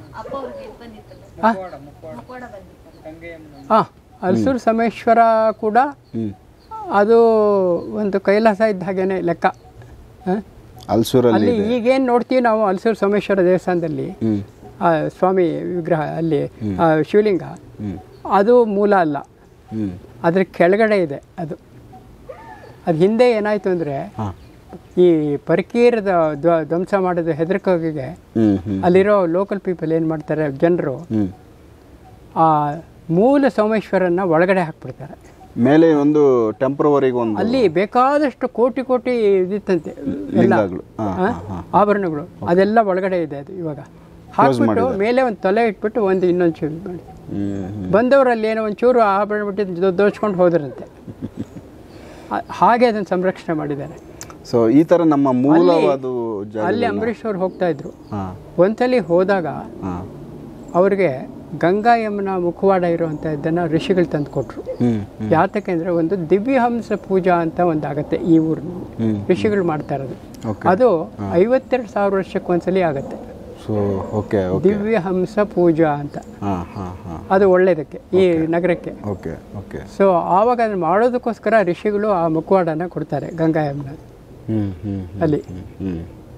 ಹಾಂ ಹಲಸೂರು ಸಮೇಶ್ವರ ಕೂಡ ಹ್ಮ್ ಅದು ಒಂದು ಕೈಲಾಸ ಇದ್ದ ಹಾಗೇನೆ ಲೆಕ್ಕ ಹ? ಅಲ್ಸೂರಲ್ಲಿ ಅಲ್ಲಿ ಈಗೇನು ನೋಡ್ತೀವಿ ನಾವು ಹಲಸೂರು ಸೋಮೇಶ್ವರ ದೇವಸ್ಥಾನದಲ್ಲಿ ಹ್ಮ್ ಆ ಸ್ವಾಮಿ ವಿಗ್ರಹ ಅಲ್ಲಿ ಆ ಶಿವಲಿಂಗ ಹ್ಮ್ ಅದು ಮೂಲ ಅಲ್ಲ ಹ್ಮ್ ಅದ್ರ ಕೆಳಗಡೆ ಇದೆ ಅದು ಅದು ಹಿಂದೆ ಏನಾಯಿತು ಅಂದರೆ ಹಾ ಈ ಪರ್ಕೀರದ ಧ್ವ ಧ್ವಂಸ ಮಾಡಿದ ಹೆದರಿಕೆಗೆ ಹ್ಮ್ ಹ್ಮ್ ಅಲ್ಲಿರೋ ಲೋಕಲ್ ಪೀಪಲ್ ಏನು ಮಾಡ್ತಾರೆ ಜನರು ಹ್ಮ್ ಆ ಮೂಲ ಸೋಮೇಶ್ವರನ್ನ ಒಳಗಡೆ ಹಾಕ್ಬಿಡ್ತಾರೆ ಮೇಲೆ ಒಂದು ಟೆಂಪ್ರವರಿಗೆ ಒಂದು ಅಲ್ಲಿ ಬೇಕಾದಷ್ಟು ಕೋಟಿ ಕೋಟಿ ಇದಿತ್ತಂತೆ ಎಲ್ಲ ಲಿಂಗಗಳು ಹಾ ಆ? ಆಭರಣಗಳು ಅದೆಲ್ಲ ಒಳಗಡೆ ಇದೆ ಅದು ಇವಾಗ ಹಾಕ್ಬಿಟ್ಟು ಮೇಲೆ ಒಂದು ತಲೆ ಇಟ್ಬಿಟ್ಟು ಒಂದು ಇನ್ನೊಂದು ಚೂರು ಮಾಡಿ ಹ್ಮ್ ಹ್ಮ್ ಬಂದವರಲ್ಲಿ ಏನೋ ಒಂದು ಚೂರು ಆಭರಣ ಬಿಟ್ಟು ದೋಚ್ಕೊಂಡು ಹೋದ್ರಂತೆ ಆ- ಹಾಗೆ ಅದನ್ನು ಸಂರಕ್ಷಣೆ ಮಾಡಿದ್ದಾರೆ ಸೊ ಈ ತರ ನಮ್ಮ ಮೂಲವಾದ ಜಾಗ ಅಲ್ಲಿ ಅಂಬರೀಷ್ ಅವ್ರು ಹೋಗ್ತಾ ಇದ್ರು ಹಾ ಒಂದ್ಸಲಿ ಹೋದಾಗ ಹಾ ಅವ್ರಿಗೆ ಗಂಗಾ ಯಮುನಾ ಮುಖವಾಡ ಇರುವಂಥ ಇದನ್ನು ಋಷಿಗಳು ತಂದು ಕೊಟ್ರು ಹ್ಮ್ ಯಾತಕ್ಕೆ ಅಂದರೆ ಒಂದು ದಿವ್ಯಹಂಸ ಪೂಜಾ ಅಂತ ಒಂದು ಆಗತ್ತೆ ಈ ಊರಿನಲ್ಲಿ ಹ್ಮ್ ಋಷಿಗಳು ಮಾಡ್ತಾ ಇರೋದು ಓಕೆ ಅದು ಐವತ್ತೆರಡು ಸಾವಿರ ವರ್ಷಕ್ಕೆ ಒಂದ್ಸಲಿ ಆಗತ್ತೆ so okay okay Divyahamsa Pooja ಅಂತ ಹಾ ಹಾ ಹಾ ಅದು ಒಳ್ಳೇದಕ್ಕೆ ಈ ನಗರಕ್ಕೆ ಓಕೆ ಓಕೆ ಸೊ ಆವಾಗ ಅದನ್ನು ಮಾಡೋದಕ್ಕೋಸ್ಕರ ಋಷಿಗಳು ಆ ಮುಖವಾಡನ ಕೊಡ್ತಾರೆ ಗಂಗಾ ಯಮುನ ಹ್ಮ್ ಹ್ಮ್ ಹ್ಮ್ ಅಲ್ಲಿ ಹ್ಮ್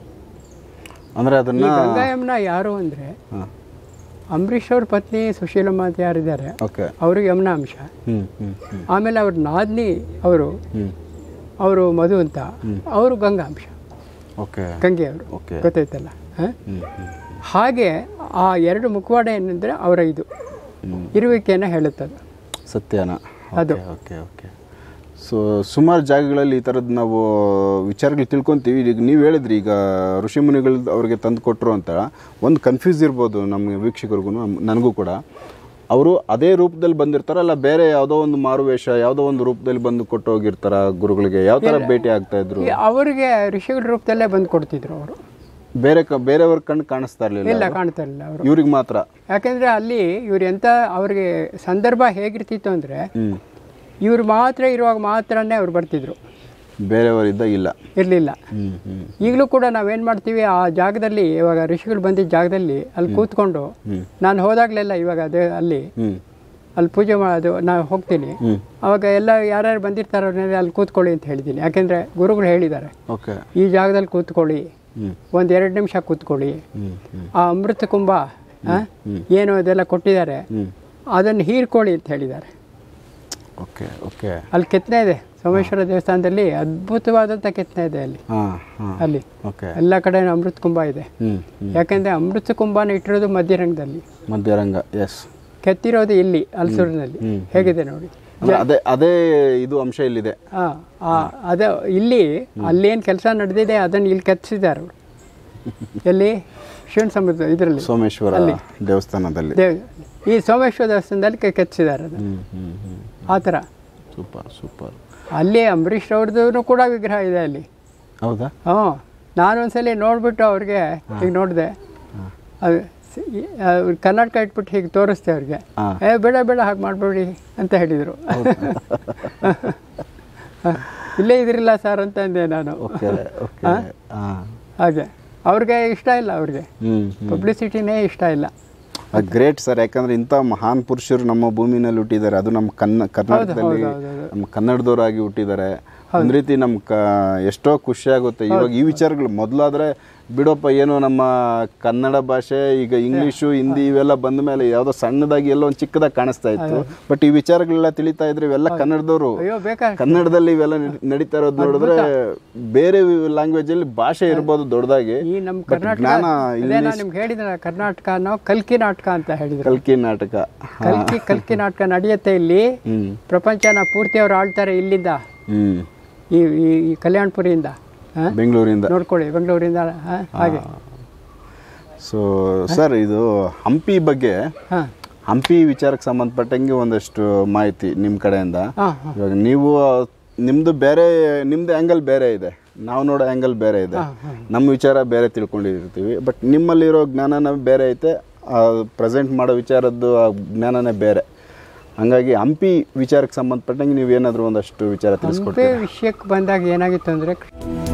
ಅಂದ್ರೆ ಅದನ್ನ ಈ ಗಂಗಾ ಯಮುನ ಯಾರು ಅಂದರೆ ಹಾ ಅಂಬರೀಷ್ ಅವ್ರ ಪತ್ನಿ ಸುಶೀಲಮ್ಮ ಅಂತ ಯಾರಿದ್ದಾರೆ ಓಕೆ ಅವರು ಯಮುನಾ ಅಂಶ ಹ್ಮ್ ಹ್ಮ್ ಹ್ಮ್ ಆಮೇಲೆ ಅವ್ರ ನಾದ್ನಿ ಅವರು ಹ್ಮ್ ಅವರು ಮಧು ಅಂತ ಅವರು ಗಂಗಾ ಅಂಶ ಓಕೆ ಗಂಗೆ ಅವರು ಓಕೆ ಗೊತ್ತಾಯ್ತಲ್ಲ ಹ? ಹ್ಮ್ ಹ್ಮ್ ಹಾಗೆ ಆ ಎರಡು ಮುಖವಾಡ ಏನಂದರೆ ಅವರ ಇದು ಹ್ಮ್ ಇರುವಿಕೆಯನ್ನು ಹೇಳುತ್ತದೆ ಸತ್ಯನ ಅದು. ಓಕೆ ಓಕೆ ಸೊ ಸುಮಾರು ಜಾಗಗಳಲ್ಲಿ ಈ ಥರದ್ದು ನಾವು ವಿಚಾರಗಳು ತಿಳ್ಕೊತೀವಿ ಈಗ ನೀವು ಹೇಳಿದ್ರಿ ಈಗ ಋಷಿಮುನಿಗಳು ಅವ್ರಿಗೆ ತಂದು ಕೊಟ್ಟರು ಅಂತ ಒಂದು ಕನ್ಫ್ಯೂಸ್ ಇರ್ಬೋದು ನಮ್ಮ ವೀಕ್ಷಕರಿಗೂ ನನಗೂ ಕೂಡ ಅವರು ಅದೇ ರೂಪದಲ್ಲಿ ಬಂದಿರ್ತಾರ ಅಲ್ಲ ಬೇರೆ ಯಾವುದೋ ಒಂದು ಮಾರುವೇಷ ಯಾವುದೋ ಒಂದು ರೂಪದಲ್ಲಿ ಬಂದು ಕೊಟ್ಟು ಹೋಗಿರ್ತಾರ ಗುರುಗಳಿಗೆ ಯಾವ ಥರ ಭೇಟಿ ಆಗ್ತಾ ಇದ್ರು ಈ ಅವರಿಗೆ ಋಷಿಗಳ ರೂಪದಲ್ಲೇ ಬಂದು ಕೊಡ್ತಿದ್ರು ಅವರು ಬೇರೆ ಕ ಬೇರೆಯವ್ರ ಕಣ್ಣು ಕಾಣಿಸ್ತಾ ಇರಲಿಲ್ಲ ಇಲ್ಲ ಕಾಣ್ತಾ ಇರಲಿಲ್ಲ ಅವರು ಇವ್ರಿಗೆ ಮಾತ್ರ ಯಾಕೆಂದರೆ ಅಲ್ಲಿ ಇವ್ರು ಎಂಥ ಅವ್ರಿಗೆ ಸಂದರ್ಭ ಹೇಗಿರ್ತಿತ್ತು ಅಂದರೆ ಹ್ಮ್ ಇವ್ರು ಮಾತ್ರ ಇರುವಾಗ ಮಾತ್ರನೇ ಅವ್ರು ಬರ್ತಿದ್ರು ಬೇರೆಯವರು ಇದ್ದಾಗ ಇಲ್ಲ ಇರಲಿಲ್ಲ ಹ್ಮ್ ಹ್ಮ್ ಈಗಲೂ ಕೂಡ ನಾವೇನು ಮಾಡ್ತೀವಿ ಆ ಜಾಗದಲ್ಲಿ ಇವಾಗ ಋಷಿಗಳು ಬಂದಿದ್ದ ಜಾಗದಲ್ಲಿ ಅಲ್ಲಿ ಕೂತ್ಕೊಂಡು ಹ್ಮ್. ನಾನು ಹೋದಾಗಲೆಲ್ಲ ಇವಾಗ ಅದೇ ಅಲ್ಲಿ ಹ್ಮ್ ಅಲ್ಲಿ ಪೂಜೆ ಮಾಡೋದು ನಾನು ಹೋಗ್ತೀನಿ ಹ್ಮ್ ಅವಾಗ ಎಲ್ಲ ಯಾರ್ಯಾರು ಬಂದಿರ್ತಾರೋ ಅವ್ರನ್ನೆಲ್ಲ ಅಲ್ಲಿ ಕೂತ್ಕೊಳ್ಳಿ ಅಂತ ಹೇಳಿದ್ದೀನಿ ಯಾಕೆಂದರೆ ಗುರುಗಳು ಹೇಳಿದ್ದಾರೆ ಓಕೆ ಈ ಜಾಗದಲ್ಲಿ ಕೂತ್ಕೊಳ್ಳಿ ಹ್ಮ್ ಒಂದು ಎರಡು ನಿಮಿಷ ಕೂತ್ಕೊಳ್ಳಿ ಹ್ಮ್ ಹ್ಮ್ ಆ ಅಮೃತ ಕುಂಭ ಆ, ಏನು ಅದೆಲ್ಲ ಕೊಟ್ಟಿದ್ದಾರೆ ಹ್ಮ್ ಅದನ್ನು ಹೀರ್ಕೊಳ್ಳಿ ಅಂತ ಹೇಳಿದ್ದಾರೆ ಓಕೆ ಓಕೆ ಅಲ್ಲಿ ಕೆತ್ತನೆ ಇದೆ ಸೋಮೇಶ್ವರ ದೇವಸ್ಥಾನದಲ್ಲಿ ಅದ್ಭುತವಾದಂಥ ಕೆತ್ತನೆ ಇದೆ ಅಲ್ಲಿ ಹಾಂ ಹಾಂ ಅಲ್ಲಿ ಓಕೆ ಎಲ್ಲ ಕಡೆ ಅಮೃತ ಕುಂಭ ಇದೆ ಹ್ಞೂ ಹ್ಞೂ ಯಾಕೆಂದರೆ ಅಮೃತ ಕುಂಭನ ಇಟ್ಟಿರೋದು ಮಧ್ಯರಂಗದಲ್ಲಿ ಮಧ್ಯರಂಗ ಎಸ್ ಕೆತ್ತಿರೋದು ಇಲ್ಲಿ ಹಲಸೂರಿನಲ್ಲಿ ಹ್ಮ್. ಹೇಗಿದೆ ನೋಡಿ ಅಂದ್ರೆ ಅದೇ ಅದೇ ಇದು ಅಂಶ ಇಲ್ಲಿದೆ ಆ, ಆ, ಅದೇ ಇಲ್ಲಿ ಅಲ್ಲೇನು ಕೆಲಸ ನಡೆದಿದೆ ಅದನ್ನು ಇಲ್ಲಿ ಕೆತ್ತಿಸಿದ್ದಾರೆ ಅವರು ಎಲ್ಲಿ ಶಿವನ ಸಮುದ್ರ ಇದರಲ್ಲಿ ಸೋಮೇಶ್ವರ ದೇವಸ್ಥಾನದಲ್ಲಿ ದೇವ್ ಈ ಸೋಮೇಶ್ವರ ದೇವಸ್ಥಾನದಲ್ಲಿ ಕೆ- ಕೆತ್ತಿಸಿದ್ದಾರೆ ಅದು ಹ್ಮ್ ಹ್ಮ್ ಹ್ಮ್ ಆ ಥರ ಸೂಪರ್ ಸೂಪರ್ ಅಲ್ಲಿ ಅಂಬರೀಷ್ ಅವ್ರದ್ದು ಕೂಡ ವಿಗ್ರಹ ಇದೆ ಅಲ್ಲಿ ಹೌದಾ ಹ್ಞೂ ನಾನು ಒಂದ್ಸಲಿ ನೋಡಿಬಿಟ್ಟು ಅವ್ರಿಗೆ ಈಗ ನೋಡಿದೆ ಅದು ಸ- ಈ- ಅವ್ರು ಕನ್ನಡಕ ಇಟ್ಬಿಟ್ಟು ಹೀಗೆ ತೋರಿಸ್ದೆ ಅವ್ರಿಗೆ ಹಾ. ಏ ಬೇಡ ಬೇಡ ಹಾಗೆ ಮಾಡಬೇಡಿ ಅಂತ ಹೇಳಿದರು ಇಲ್ಲೇ ಇದ್ರಿಲ್ಲ ಸರ್ ಅಂತ ಅಂದೆ ನಾನು ಓಕೆ ಓಕೆ ಹಾಂ ಹಾಗೆ ಅವ್ರಿಗೆ ಇಷ್ಟ ಇಲ್ಲ ಅವ್ರಿಗೆ ಹ್ಮ್ ಪಬ್ಲಿಸಿಟಿನೇ ಇಷ್ಟ ಇಲ್ಲ ಗ್ರೇಟ್ ಸರ್ ಯಾಕಂದ್ರೆ ಇಂಥ ಮಹಾನ್ ಪುರುಷರು ನಮ್ಮ ಭೂಮಿನಲ್ಲಿ ಹುಟ್ಟಿದ್ದಾರೆ ಅದು ನಮ್ಮ ಕನ್ನ ಕರ್ನಾಟಕದಲ್ಲಿ ಹೌದು, ಹೌದು. ನಮ್ಮ ಕನ್ನಡದವರಾಗಿ ಹುಟ್ಟಿದ್ದಾರೆ ಒಂದ್ ರೀತಿ ನಮ್ ಕ ಎಷ್ಟೋ ಖುಷಿ ಆಗುತ್ತೆ ಇವಾಗ ಈ ವಿಚಾರಗಳು ಮೊದಲಾದ್ರೆ ಬಿಡಪ್ಪ ಏನೋ ನಮ್ಮ ಕನ್ನಡ ಭಾಷೆ ಈಗ ಇಂಗ್ಲೀಷು ಹಿಂದಿ ಇವೆಲ್ಲ ಬಂದ ಮೇಲೆ ಯಾವುದೋ ಸಣ್ಣದಾಗಿ ಎಲ್ಲೋ ಒಂದು ಚಿಕ್ಕದಾಗಿ ಕಾಣಿಸ್ತಾ ಇತ್ತು ಬಟ್ ಈ ವಿಚಾರಗಳೆಲ್ಲ ತಿಳಿತಾ ಇದ್ರೆ ಇವೆಲ್ಲ ಕನ್ನಡದವರು ಅಯ್ಯೋ ಬೇಕಾ ಕನ್ನಡದಲ್ಲಿ ಇವೆಲ್ಲ ನಡಿ- ನಡೀತಾ ಇರೋದು ನೋಡಿದ್ರೆ ಬೇರೆ ಲ್ಯಾಂಗ್ವೇಜ್ ಅಲ್ಲಿ ಭಾಷೆ ಇರ್ಬೋದು ದೊಡ್ಡದಾಗಿ ಈ ನಮ್ಮ But ಕರ್ನಾಟಕ ಜ್ಞಾನ ಅದೇ ನಾನು ನಿಮ್ಗೆ ಹೇಳಿದ್ರೆ ಕರ್ನಾಟಕ ನಾವು ಕಲ್ಕಿ ನಾಟಕ ಅಂತ ಹೇಳಿದ್ರು ಕಲ್ಕಿ ನಾಟಕ ಕಲ್ಕಿ ಕಲ್ಕಿ ನಾಟಕ ನಡೆಯುತ್ತೆ ಇಲ್ಲಿ ಹ್ಮ್ ಪ್ರಪಂಚನ ಪೂರ್ತಿ ಅವ್ರು ಆಳ್ತಾರೆ ಇಲ್ಲಿಂದ ಹ್ಮ್ ಈ ಈ- ಈ ಕಲ್ಯಾಣಪುರಿಯಿಂದ ಹಾ? ಬೆಂಗಳೂರಿಂದ ನೋಡ್ಕೊಳ್ಳಿ ಬೆಂಗಳೂರಿಂದ ಹಾ? ಹಾಗೆ ಸೊ ಸರ್ ಇದು ಹಂಪಿ ಬಗ್ಗೆ ಹಾಂ ಹಂಪಿ ವಿಚಾರಕ್ಕೆ ಸಂಬಂಧಪಟ್ಟಂಗೆ ಒಂದಷ್ಟು ಮಾಹಿತಿ ನಿಮ್ಮ ಕಡೆಯಿಂದ ಹಾಂ ಹಾಂ ಇವಾಗ ನೀವು ನಿಮ್ಮದು ಬೇರೆ ನಿಮ್ಮದು ಆ್ಯಂಗಲ್ ಬೇರೆ ಇದೆ ನಾವು ನೋಡೋ ಆ್ಯಂಗಲ್ ಬೇರೆ ಇದೆ ನಮ್ಮ ವಿಚಾರ ಬೇರೆ ತಿಳ್ಕೊಂಡಿರ್ತೀವಿ ಬಟ್ ನಿಮ್ಮಲ್ಲಿರೋ ಜ್ಞಾನನ ಬೇರೆ ಐತೆ ಪ್ರೆಸೆಂಟ್ ಮಾಡೋ ವಿಚಾರದ್ದು ಆ ಜ್ಞಾನನೇ ಬೇರೆ ಹಂಗಾಗಿ ಹಂಪಿ ವಿಚಾರಕ್ಕೆ ಸಂಬಂಧಪಟ್ಟಂಗೆ ನೀವು ಏನಾದರೂ ಒಂದಷ್ಟು ವಿಚಾರ ತಿಳಿಸ್ಕೊಡ್ತೀವಿ ಹಂಪೆ ವಿಷಯಕ್ಕೆ ಬಂದಾಗ ಏನಾಗಿತ್ತು ಅಂದರೆ